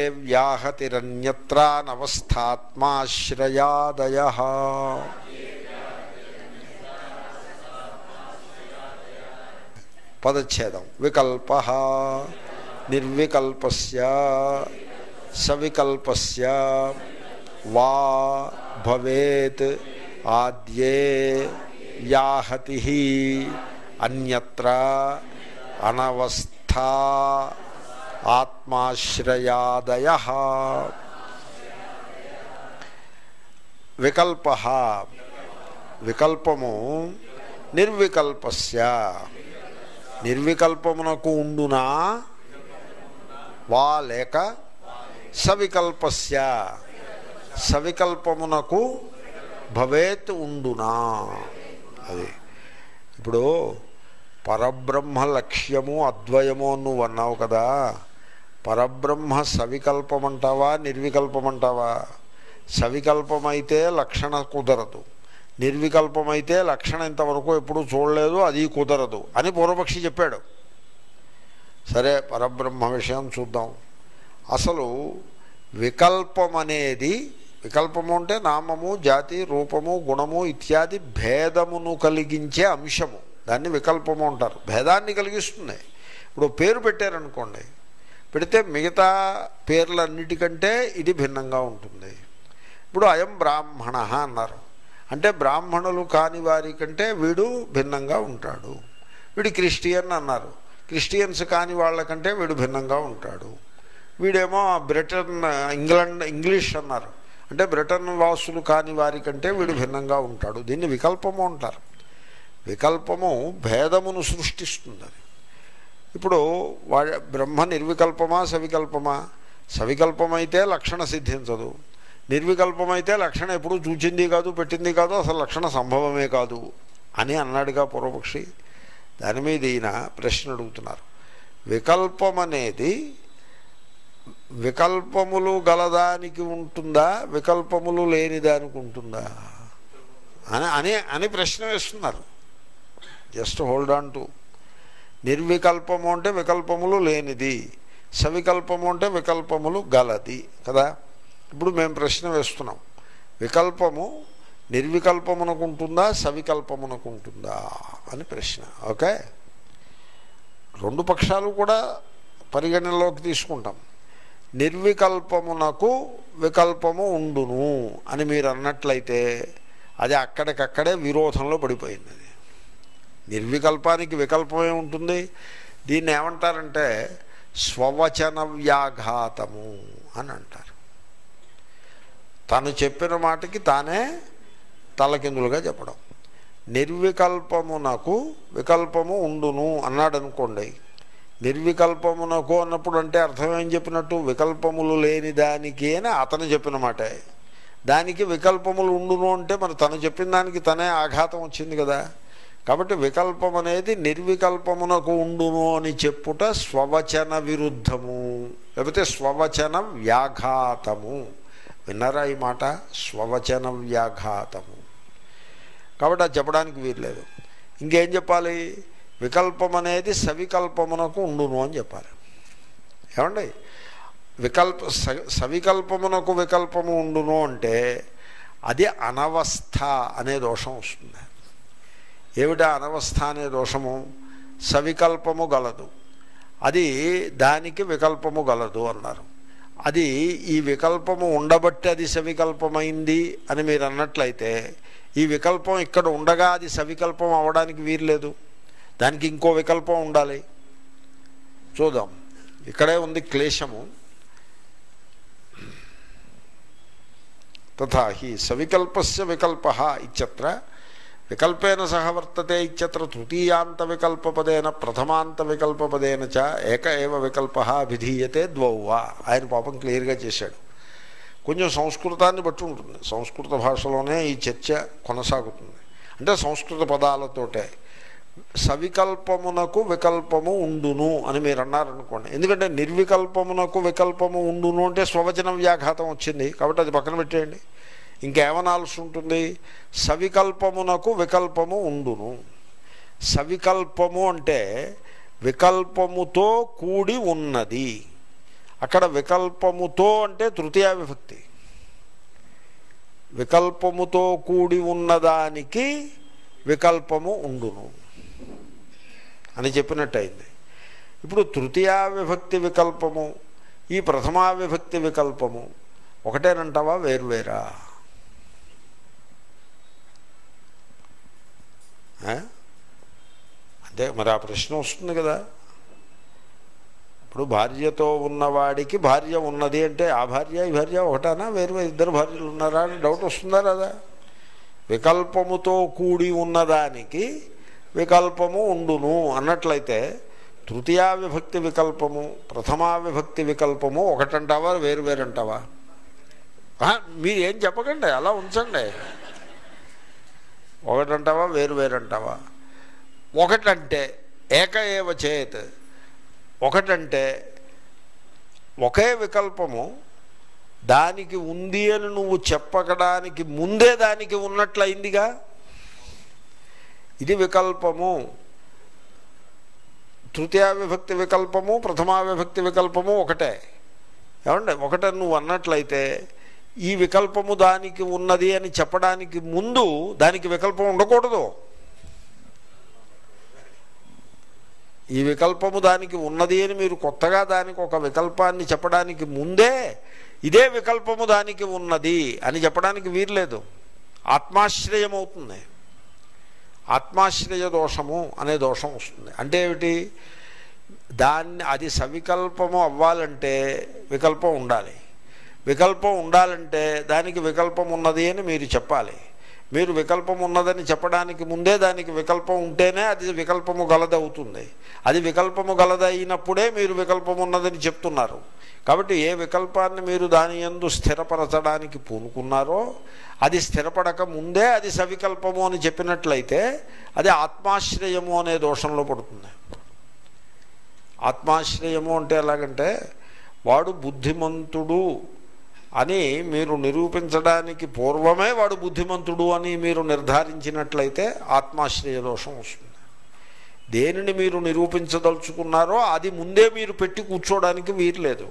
వ్యాహతిరన్యత్రానవస్థాత్మాశ్రయాదయ పదచ్ఛేదం వికల్ప నిర్వికల్పస్య సవికల్పస్య వా భవేత్ ఆద్యే వ్యాహతి అన్యత్ర అనవస్థా ఆత్మాశ్రయాదయ వికల్ప వికల్పము నిర్వికల్పస్య నిర్వికల్పమునకు ఉండునా వా లేక సవికల్పస్య సవికల్పమునకు భవేత్ ఉండునా అది ఇప్పుడు పరబ్రహ్మ లక్ష్యము అద్వయము అని నువ్వు అన్నావు కదా పరబ్రహ్మ సవికల్పమంటావా నిర్వికల్పమంటావా సవికల్పమైతే లక్షణ కుదరదు నిర్వికల్పమైతే లక్షణ ఇంతవరకు ఎప్పుడూ చూడలేదు అది కుదరదు అని పూర్వపక్షి చెప్పాడు సరే పరబ్రహ్మ విషయం చూద్దాం అసలు వికల్పం అనేది వికల్పము అంటే నామము జాతి రూపము గుణము ఇత్యాది భేదమును కలిగించే అంశము దాన్ని వికల్పము అంటారు భేదాన్ని కలిగిస్తుంది ఇప్పుడు పేరు పెట్టారనుకోండి పెడితే మిగతా పేర్లన్నిటికంటే ఇది భిన్నంగా ఉంటుంది ఇప్పుడు అయం బ్రాహ్మణ అన్నారు అంటే బ్రాహ్మణులు కాని వారి కంటే వీడు భిన్నంగా ఉంటాడు వీడు క్రిస్టియన్ అన్నారు క్రిస్టియన్స్ కాని వాళ్ళకంటే వీడు భిన్నంగా ఉంటాడు వీడేమో బ్రిటన్ ఇంగ్లాండ్ ఇంగ్లీష్ అన్నారు అంటే బ్రిటన్ వాసులు కాని వారి కంటే వీడు భిన్నంగా ఉంటాడు దీన్ని వికల్పము అంటారు వికల్పము భేదమును సృష్టిస్తుంది అది ఇప్పుడు వాడ బ్రహ్మ నిర్వికల్పమా సవికల్పమా సవికల్పమైతే లక్షణ సిద్ధించదు నిర్వికల్పమైతే లక్షణ ఎప్పుడు చూచింది కాదు పెట్టింది కాదు అసలు లక్షణ సంభవమే కాదు అని అన్నాడుగా పూర్వపక్షి దాని మీద ఈయన ప్రశ్న అడుగుతున్నారు వికల్పం అనేది వికల్పములు గలదానికి ఉంటుందా వికల్పములు లేని దానికి ఉంటుందా అని అని అని ప్రశ్న వేస్తున్నారు జస్ట్ హోల్డ్ ఆన్ టు నిర్వికల్పము అంటే వికల్పములు లేనిది సవికల్పము అంటే వికల్పములు గలది కదా ఇప్పుడు మేము ప్రశ్న వేస్తున్నాం వికల్పము నిర్వికల్పమునకు ఉంటుందా సవికల్పమునకు ఉంటుందా అని ప్రశ్న ఓకే రెండు పక్షాలు కూడా పరిగణనలోకి తీసుకుంటాం నిర్వికల్పమునకు వికల్పము ఉండును అని మీరు అన్నట్లయితే అది అక్కడికక్కడే విరోధంలో పడిపోయింది అది నిర్వికల్పానికి వికల్పమే ఉంటుంది దీన్ని ఏమంటారంటే స్వవచన వ్యాఘాతము అని అంటారు తను చెప్పిన మాటకి తానే తలకిందులుగా చెప్పడం నిర్వికల్పమునకు వికల్పము ఉండును అన్నాడు అనుకోండి నిర్వికల్పమునకు అన్నప్పుడు అంటే అర్థం ఏం చెప్పినట్టు వికల్పములు లేని దానికి అని అతను చెప్పిన మాటే దానికి వికల్పములు ఉండును అంటే మరి తను చెప్పిన దానికి తనే ఆఘాతం వచ్చింది కదా కాబట్టి వికల్పం అనేది నిర్వికల్పమునకు ఉండును అని చెప్పుట స్వవచన విరుద్ధము లేకపోతే స్వవచన వ్యాఘాతము విన్నారా ఈ మాట స్వవచన వ్యాఘాతము కాబట్టి అది చెప్పడానికి వీల్లేదు ఇంకేం చెప్పాలి వికల్పం అనేది సవికల్పమునకు ఉండును అని చెప్పాలి ఏమండి వికల్ప స- సవికల్పమునకు వికల్పము ఉండును అంటే అది అనవస్థ అనే దోషం వస్తుంది ఏమిటా అనవస్థ అనే దోషము సవికల్పము గలదు అది దానికి వికల్పము గలదు అన్నారు అది ఈ వికల్పము ఉండబట్టి అది సవికల్పమైంది అని మీరు అన్నట్లయితే ఈ వికల్పం ఇక్కడ ఉండగా అది సవికల్పం అవడానికి వీల్లేదు దానికి ఇంకో వికల్పం ఉండాలి చూద్దాం ఇక్కడే ఉంది క్లేశము తథా హి సవికల్పస్య వికల్ప ఇత్యత్ర వికల్పేన సహ వర్తతే ఇత్యత్ర తృతీయాంత వికల్పపదేన ప్రథమాంత వికల్పపదేన చ ఏక ఏవ వికల్ప అభిధీయతే ద్వౌ వా ఆయన పాపం క్లియర్గా చేశాడు కొంచెం సంస్కృతాన్ని బట్టి ఉంటుంది సంస్కృత భాషలోనే ఈ చర్చ కొనసాగుతుంది అంటే సంస్కృత పదాలతోటే సవికల్పమునకు వికల్పము ఉండును అని మీరు అన్నారనుకోండి ఎందుకంటే నిర్వికల్పమునకు వికల్పము ఉండును అంటే స్వవచన వ్యాఘాతం వచ్చింది కాబట్టి అది పక్కన పెట్టేయండి ఇంకేమనాల్సి ఉంటుంది సవికల్పమునకు వికల్పము ఉండును సవికల్పము అంటే వికల్పముతో కూడి ఉన్నది అక్కడ వికల్పముతో అంటే తృతీయ విభక్తి వికల్పముతో కూడి ఉన్నదానికి వికల్పము ఉండును అని చెప్పినట్టయింది ఇప్పుడు తృతీయా విభక్తి వికల్పము ఈ ప్రథమా విభక్తి వికల్పము ఒకటేనంటావా వేరువేరా ఆ? అంతే మరి ఆ ప్రశ్న వస్తుంది కదా ఇప్పుడు భార్యతో ఉన్నవాడికి భార్య ఉన్నది అంటే ఆ భార్య ఈ భార్య ఒకటానా వేరు ఇద్దరు భార్యలు ఉన్నారా అని డౌట్ వస్తుందా కదా వికల్పముతో కూడి ఉన్నదానికి వికల్పము ఉండును అన్నట్లయితే తృతీయా విభక్తి వికల్పము ప్రథమా విభక్తి వికల్పము ఒకటంటావా వేరు వేరంటావా ఆ, మీరు ఏం చెప్పకండి అలా ఉంచండి ఒకటంటావా వేరు వేరంటావా ఒకటంటే ఏక ఏవ చేత్ ఒకటంటే ఒకే వికల్పము దానికి ఉంది అని నువ్వు చెప్పకడానికి ముందే దానికి ఉన్నట్లయిందిగా ఇది వికల్పము తృతీయ విభక్తి వికల్పము ప్రథమా విభక్తి వికల్పము ఒకటే ఏమంటే ఒకటని నువ్వు అన్నట్లయితే ఈ వికల్పము దానికి ఉన్నది అని చెప్పడానికి ముందు దానికి వికల్పం ఉండకూడదు ఈ వికల్పము దానికి ఉన్నది అని మీరు కొత్తగా దానికి ఒక వికల్పాన్ని చెప్పడానికి ముందే ఇదే వికల్పము దానికి ఉన్నది అని చెప్పడానికి వీర్లేదు ఆత్మాశ్రయం అవుతుంది ఆత్మాశ్రయ దోషము అనే దోషం వస్తుంది అంటే ఏమిటి దాన్ని అది సవికల్పము అవ్వాలంటే వికల్పం ఉండాలి వికల్పం ఉండాలంటే దానికి వికల్పం ఉన్నది అని మీరు చెప్పాలి మీరు వికల్పం ఉన్నదని చెప్పడానికి ముందే దానికి వికల్పం ఉంటేనే అది వికల్పము గలదవుతుంది అది వికల్పము గలదైనప్పుడే మీరు వికల్పం ఉన్నదని చెప్తున్నారు కాబట్టి ఏ వికల్పాన్ని మీరు దాని యందు స్థిరపరచడానికి పూనుకున్నారో అది స్థిరపడక ముందే అది సవికల్పము అని చెప్పినట్లయితే అది ఆత్మాశ్రయము అనే దోషంలో పడుతుంది ఆత్మాశ్రయము అంటే ఎలాగంటే వాడు బుద్ధిమంతుడు అని మీరు నిరూపించడానికి పూర్వమే వాడు బుద్ధిమంతుడు అని మీరు నిర్ధారించినట్లయితే ఆత్మాశ్రయ దోషం వస్తుంది దేనిని మీరు నిరూపించదలుచుకున్నారో అది ముందే మీరు పెట్టి కూర్చోవడానికి వీర్లేదు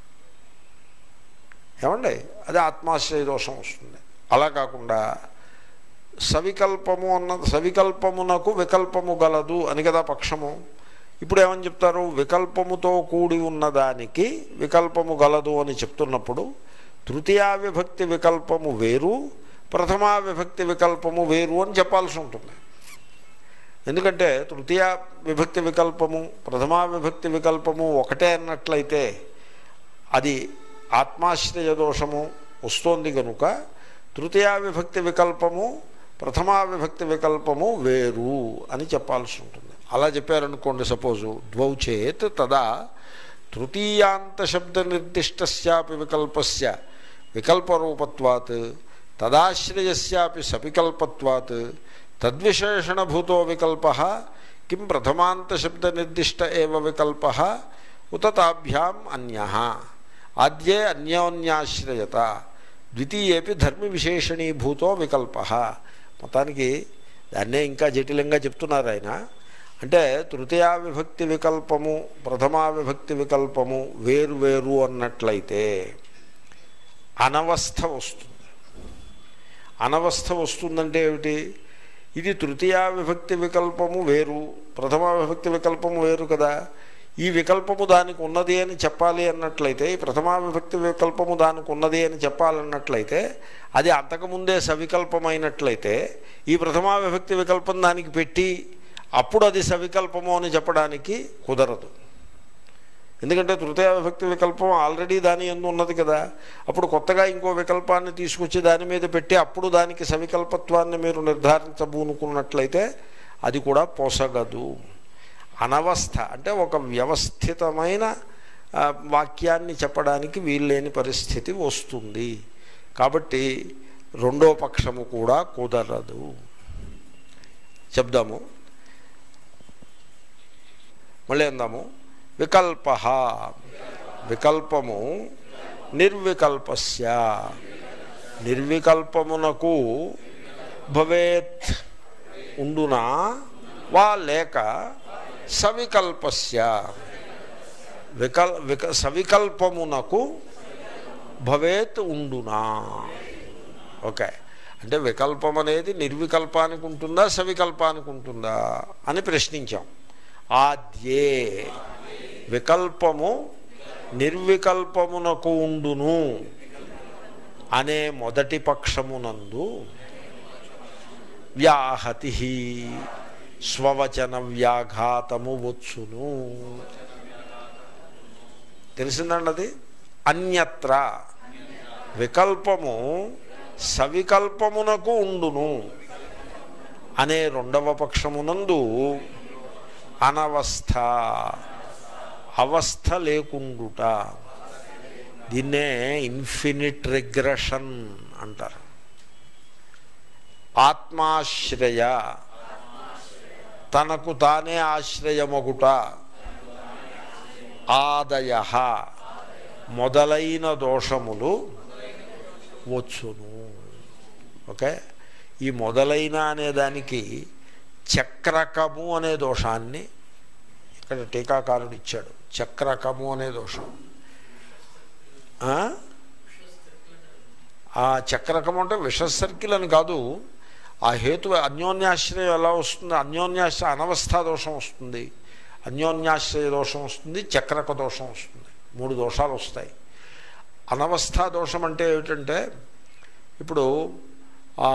ఏమండి అది ఆత్మాశ్రయ దోషం వస్తుంది అలా కాకుండా సవికల్పము అన్న సవికల్పమునకు వికల్పము గలదు అని కదా పక్షము ఇప్పుడు ఏమని చెప్తారు వికల్పముతో కూడి ఉన్నదానికి వికల్పము గలదు అని చెప్తున్నప్పుడు తృతీయా విభక్తి వికల్పము వేరు ప్రథమా విభక్తి వికల్పము వేరు అని చెప్పాల్సి ఉంటుంది ఎందుకంటే తృతీయ విభక్తి వికల్పము ప్రథమా విభక్తి వికల్పము ఒకటే అన్నట్లయితే అది ఆత్మాశ్రయ దోషము వస్తోంది కనుక తృతీయ విభక్తి వికల్పము ప్రథమా విభక్తి వికల్పము వేరు అని చెప్పాల్సి ఉంటుంది అలా చెప్పారనుకోండి సపోజు ద్వౌ చేత్ తదా తృతీయాంత శబ్ద నిర్దిష్టస్యాపి వికల్పస్య వికల్పరూపత్వాత్ తదాశ్రయస్యాపి సవికల్పత్వాత్ తద్విశేషణభూతో వికల్ప కిం ప్రథమాంత శబ్ద నిర్దిష్ట ఏవ వికల్ప ఉత తాభ్యాం అన్య ఆద్యే అన్యోన్యాశ్రయత ద్వితీయేపి ధర్మ విశేషణీభూతో వికల్ప మొత్తానికి దాన్నే ఇంకా జటిలంగా చెప్తున్నారు ఆయన అంటే తృతీయా విభక్తి వికల్పము ప్రథమా విభక్తి వికల్పము వేరు వేరు అన్నట్లయితే అనవస్థ వస్తుంది అనవస్థ వస్తుందంటే ఏమిటి ఇది తృతీయా విభక్తి వికల్పము వేరు ప్రథమా విభక్తి వికల్పము వేరు కదా ఈ వికల్పము దానికి ఉన్నది అని చెప్పాలి అన్నట్లయితే ఈ ప్రథమా విభక్తి వికల్పము దానికి ఉన్నది అని చెప్పాలన్నట్లయితే అది అంతకుముందే సవికల్పమైనట్లయితే ఈ ప్రథమా విభక్తి వికల్పం దానికి పెట్టి అప్పుడు అది సవికల్పము అని చెప్పడానికి కుదరదు ఎందుకంటే తృతీయ విభక్తి వికల్పం ఆల్రెడీ దాని ఎందు ఉన్నది కదా అప్పుడు కొత్తగా ఇంకో వికల్పాన్ని తీసుకొచ్చి దాని మీద పెట్టి అప్పుడు దానికి సవికల్పత్వాన్ని మీరు నిర్ధారించబూనుకున్నట్లయితే అది కూడా పోసగదు అనవస్థ అంటే ఒక వ్యవస్థితమైన ఆ, వాక్యాన్ని చెప్పడానికి వీల్లేని పరిస్థితి వస్తుంది కాబట్టి రెండో పక్షము కూడా కుదరదు చెప్దాము మళ్ళీ అందాము వికల్ప వికల్పము నిర్వికల్పస్య నిర్వికల్పమునకు భవేత్ ఉండునా వా లేక సవికల్పస్య వికల్ విక సవికల్పమునకు భవేత్ ఉండునా ఓకే అంటే వికల్పం అనేది నిర్వికల్పానికి ఉంటుందా సవికల్పానికి ఉంటుందా అని ప్రశ్నించాం ఆద్యే వికల్పము నిర్వికల్పమునకు ఉండును అనే మొదటి పక్షమునందు వ్యాహతి స్వవచన వ్యాఘాతము వచ్చును తెలిసిందండి అది అన్యత్ర వికల్పము సవికల్పమునకు ఉండును అనే రెండవ పక్షమునందు అనవస్థ అవస్థ లేకుండుట దీన్నే ఇన్ఫినిట్ రిగ్రెషన్ అంటారు ఆత్మాశ్రయ తనకు తానే ఆశ్రయమగుట ఆదయ మొదలైన దోషములు వచ్చును ఓకే ఈ మొదలైన అనే దానికి చక్రకము అనే దోషాన్ని ఇక్కడ టీకాకారుడు ఇచ్చాడు చక్రకము అనే దోషం ఆ? ఆ చక్రకం అంటే విష సర్కిల్ అని కాదు ఆ హేతు అన్యోన్యాశ్రయం ఎలా వస్తుంది అన్యోన్యాశ్రయ అనవస్థా దోషం వస్తుంది అన్యోన్యాశ్రయ దోషం వస్తుంది చక్రక దోషం వస్తుంది మూడు దోషాలు వస్తాయి అనవస్థా దోషం అంటే ఏమిటంటే ఇప్పుడు ఆ,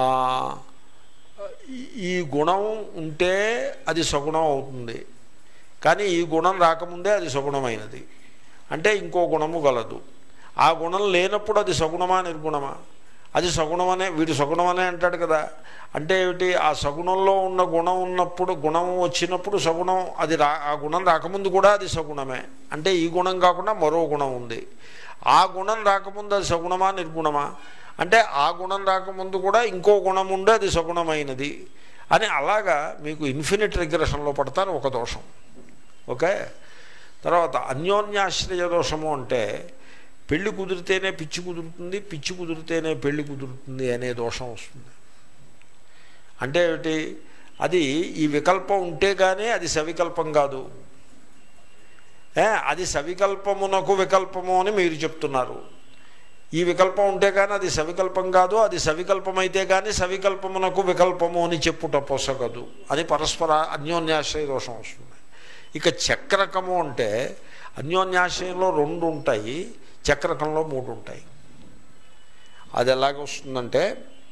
ఈ- ఈ గుణం ఉంటే అది సగుణం అవుతుంది కానీ ఈ గుణం రాకముందే అది సగుణమైనది అంటే ఇంకో గుణము గలదు ఆ గుణం లేనప్పుడు అది సగుణమా నిర్గుణమా అది సగుణమనే వీడు సగుణమనే అంటాడు కదా అంటే ఏమిటి ఆ సగుణంలో ఉన్న గుణం ఉన్నప్పుడు గుణం వచ్చినప్పుడు సగుణం అది రా ఆ గుణం రాకముందు కూడా అది సగుణమే అంటే ఈ గుణం కాకుండా మరో గుణం ఉంది ఆ గుణం రాకముందు అది సగుణమా నిర్గుణమా అంటే ఆ గుణం రాకముందు కూడా ఇంకో గుణం ఉండే అది సగుణమైనది అని అలాగా మీకు ఇన్ఫినిట్ రిగ్రెషన్లో పడతారు ఒక దోషం ఓకే తర్వాత అన్యోన్యాశ్రయ దోషము అంటే పెళ్లి కుదిరితేనే పిచ్చి కుదురుతుంది పిచ్చి కుదిరితేనే పెళ్లి కుదురుతుంది అనే దోషం వస్తుంది అంటే ఏమిటి అది ఈ వికల్పం ఉంటే కానీ అది సవికల్పం కాదు ఏ, అది సవికల్పమునకు వికల్పము అని మీరు చెప్తున్నారు ఈ వికల్పం ఉంటే కానీ అది సవికల్పం కాదు అది సవికల్పమైతే కానీ సవికల్పమునకు వికల్పము అని చెప్పుట పొసగదు అని పరస్పర అన్యోన్యాశ్రయ దోషం వస్తుంది ఇక చక్రకము అంటే అన్యోన్యాశ్రయంలో రెండు ఉంటాయి చక్రకంలో మూడు ఉంటాయి అది ఎలాగ వస్తుందంటే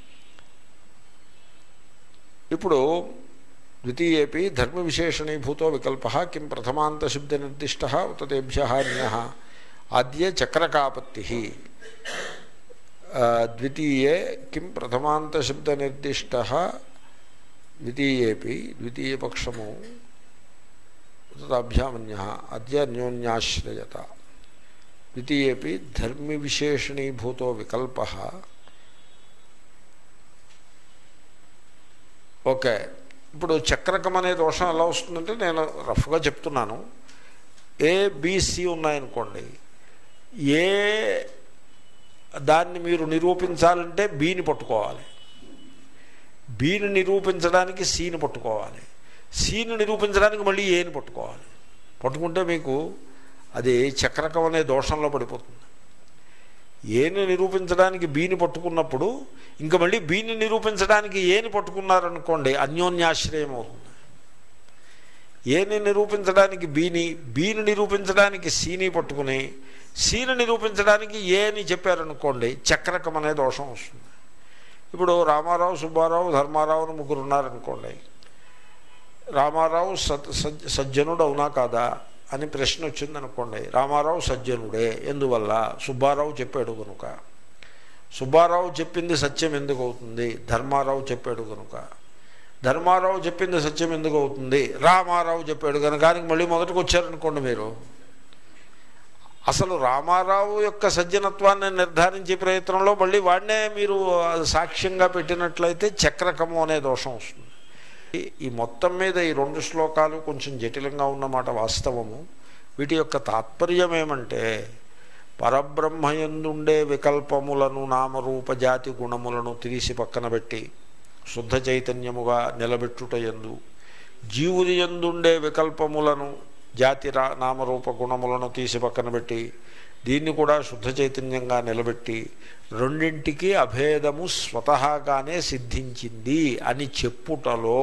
ఇప్పుడు ద్వితీయేపి ధర్మ విశేషణీభూతో వికల్ప కిం ప్రథమాంతశబ్ద నిర్దిష్ట ఉత తేభ్య అన్య ఆద్యే చక్రకాపత్తి ద్వితీయే కిం ప్రథమాంతశబ్ద నిర్దిష్ట ద్వితీయేపి ద్వితీయపక్షము తదాభ్యామన్య అద్య అన్యోన్యాశ్రయత ద్వితీయేపి ధర్మి విశేషణీభూతో వికల్ప ఓకే ఇప్పుడు చక్రకం అనే దోషం ఎలా వస్తుందంటే నేను రఫ్గా చెప్తున్నాను ఏ బీసీ ఉన్నాయనుకోండి ఏ దాన్ని మీరు నిరూపించాలంటే బీని పట్టుకోవాలి బీని నిరూపించడానికి సీని పట్టుకోవాలి సీని నిరూపించడానికి మళ్ళీ ఏని పట్టుకోవాలి పట్టుకుంటే మీకు అది చక్రకం అనే దోషంలో పడిపోతుంది ఏని నిరూపించడానికి బీని పట్టుకున్నప్పుడు ఇంకా మళ్ళీ బీని నిరూపించడానికి ఏని పట్టుకున్నారనుకోండి అన్యోన్యాశ్రయం అవుతుంది ఏని నిరూపించడానికి బీని బీని నిరూపించడానికి సీని పట్టుకుని సీని నిరూపించడానికి ఏని చెప్పారనుకోండి చక్రకం అనే దోషం వస్తుంది ఇప్పుడు రామారావు సుబ్బారావు ధర్మారావు అని ముగ్గురు ఉన్నారనుకోండి రామారావు సత్ సజ్ సజ్జనుడు అవునా కాదా అని ప్రశ్న వచ్చిందనుకోండి రామారావు సజ్జనుడే ఎందువల్ల సుబ్బారావు చెప్పాడు కనుక సుబ్బారావు చెప్పింది సత్యం ఎందుకు అవుతుంది ధర్మారావు చెప్పాడు కనుక ధర్మారావు చెప్పింది సత్యం ఎందుకు అవుతుంది రామారావు చెప్పాడు కనుక దానికి మళ్ళీ మొదటికి వచ్చారనుకోండి మీరు అసలు రామారావు యొక్క సజ్జనత్వాన్ని నిర్ధారించే ప్రయత్నంలో మళ్ళీ వాడినే మీరు సాక్ష్యంగా పెట్టినట్లయితే చక్రకము అనే దోషం వస్తుంది ఈ- ఈ మొత్తం మీద ఈ రెండు శ్లోకాలు కొంచెం జటిలంగా ఉన్నమాట వాస్తవము వీటి యొక్క తాత్పర్యం ఏమంటే పరబ్రహ్మయందుండే వికల్పములను నామరూప జాతి గుణములను తీసి పక్కన పెట్టి శుద్ధ చైతన్యముగా నిలబెట్టుట ఎందు జీవుని ఎందుండే వికల్పములను జాతి రా నామరూప గుణములను తీసి పక్కన పెట్టి దీన్ని కూడా శుద్ధ చైతన్యంగా నిలబెట్టి రెండింటికి అభేదము స్వతహాగానే సిద్ధించింది అని చెప్పుటలో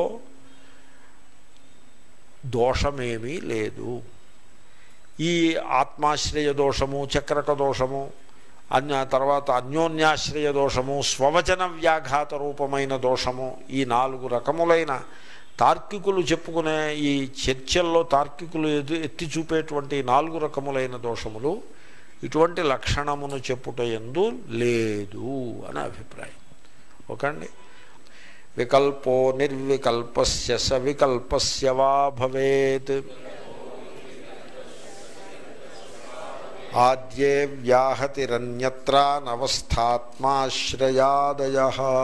దోషమేమీ లేదు ఈ ఆత్మాశ్రయ దోషము చక్రక దోషము అన్య తర్వాత అన్యోన్యాశ్రయ దోషము స్వవచన వ్యాఘాత రూపమైన దోషము ఈ నాలుగు రకములైన తార్కికులు చెప్పుకునే ఈ చర్చల్లో తార్కికులు ఎదు ఎత్తి చూపేటువంటి నాలుగు రకములైన దోషములు ఇటువంటి లక్షణమును చెప్పుట ఎందు లేదు అని అభిప్రాయం ఓకండి వికల్పో నిర్వికల్పస్య సవికల్పస్య వా భవేత్ ఆద్యే వ్యాహతిరన్యత్ర నవస్థాత్మాశ్రయాదయ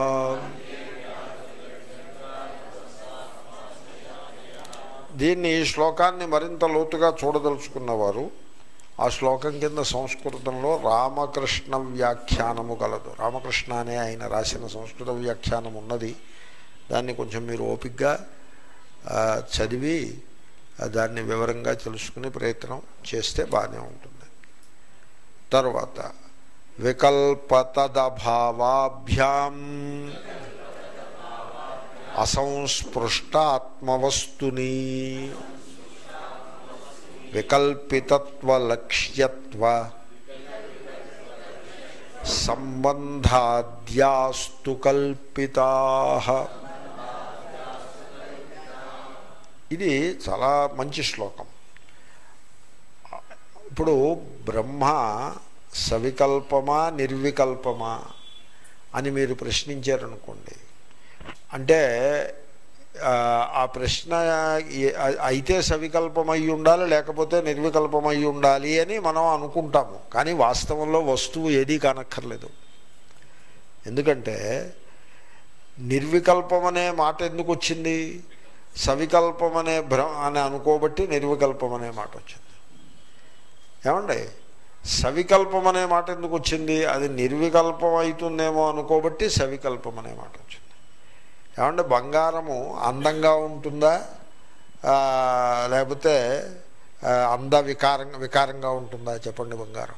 దీన్ని ఈ శ్లోకాన్ని మరింత లోతుగా చూడదలుచుకున్నవారు ఆ శ్లోకం కింద సంస్కృతంలో రామకృష్ణ వ్యాఖ్యానము గలదు రామకృష్ణ అనే ఆయన రాసిన సంస్కృత వ్యాఖ్యానం ఉన్నది దాన్ని కొంచెం మీరు ఓపిగ్గా ఆ, చదివి ఆ, దాన్ని వివరంగా తెలుసుకునే ప్రయత్నం చేస్తే బాగానే ఉంటుంది తర్వాత వికల్పతదభావాభ్యాం అసంస్పృష్టాత్మవస్తుని వికల్పితత్వలక్ష్యత్వ సంబంధాద్యాస్తు కల్పితా ఇది చాలా మంచి శ్లోకం ఇప్పుడు బ్రహ్మ సవికల్పమా నిర్వికల్పమా అని మీరు ప్రశ్నించారనుకోండి అంటే ఆ, ఆ ప్రశ్న ఏ- అయితే సవికల్పమై ఉండాలి లేకపోతే నిర్వికల్పమై ఉండాలి అని మనం అనుకుంటాము కానీ వాస్తవంలో వస్తువు ఏదీ కానక్కర్లేదు ఎందుకంటే నిర్వికల్పం అనే మాట ఎందుకు వచ్చింది సవికల్పం అనే భ్ర అని అనుకోబట్టి నిర్వికల్పం అనే మాట వచ్చింది ఏమండి సవికల్పం అనే మాట ఎందుకు వచ్చింది అది నిర్వికల్పం అవుతుందేమో అనుకోబట్టి సవికల్పం అనే మాట వచ్చింది ఏమంటే బంగారము అందంగా ఉంటుందా ఆ, లేకపోతే ఆ, అంద వికారంగా వికారంగా ఉంటుందా చెప్పండి బంగారం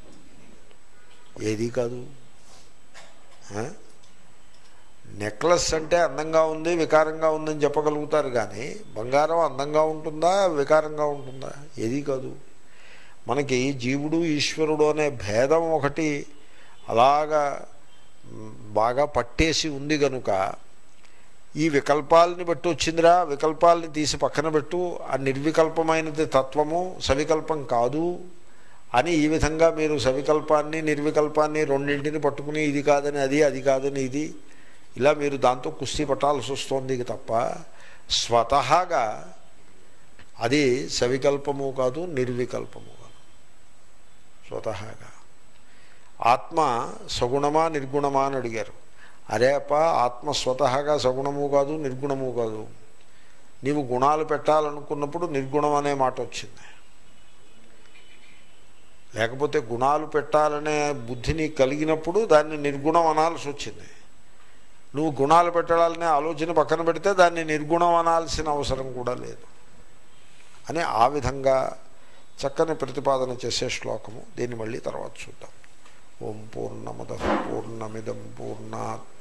ఏది కాదు ఆ? నెక్లెస్ అంటే అందంగా ఉంది వికారంగా ఉందని చెప్పగలుగుతారు కానీ బంగారం అందంగా ఉంటుందా వికారంగా ఉంటుందా ఏది కాదు మనకి జీవుడు ఈశ్వరుడు అనే భేదం ఒకటి అలాగా మ్, బాగా పట్టేసి ఉంది కనుక ఈ వికల్పాలని బట్టి వచ్చిందిరా వికల్పాలని తీసి పక్కన పెట్టు ఆ నిర్వికల్పమైనది తత్వము సవికల్పం కాదు అని ఈ విధంగా మీరు సవికల్పాన్ని నిర్వికల్పాన్ని రెండింటిని పట్టుకుని ఇది కాదని అది అది కాదని ఇది ఇలా మీరు దాంతో కుస్తీ పట్టాల్సి వస్తుంది తప్ప స్వతహాగా అది సవికల్పము కాదు నిర్వికల్పము కాదు స్వతహాగా ఆత్మ సగుణమా నిర్గుణమా అని అడిగారు అరే అప్ప ఆత్మ స్వతహాగా సగుణము కాదు నిర్గుణము కాదు నీవు గుణాలు పెట్టాలనుకున్నప్పుడు నిర్గుణం అనే మాట వచ్చింది లేకపోతే గుణాలు పెట్టాలనే బుద్ధిని కలిగినప్పుడు దాన్ని నిర్గుణం అనాల్సి వచ్చింది నువ్వు గుణాలు పెట్టాలనే ఆలోచన పక్కన పెడితే దాన్ని నిర్గుణం అనాల్సిన అవసరం కూడా లేదు అని ఆ విధంగా చక్కని ప్రతిపాదన చేసే శ్లోకము దీన్ని మళ్ళీ తర్వాత చూద్దాం ఓం పూర్ణముద పూర్ణమిదం పూర్ణాత్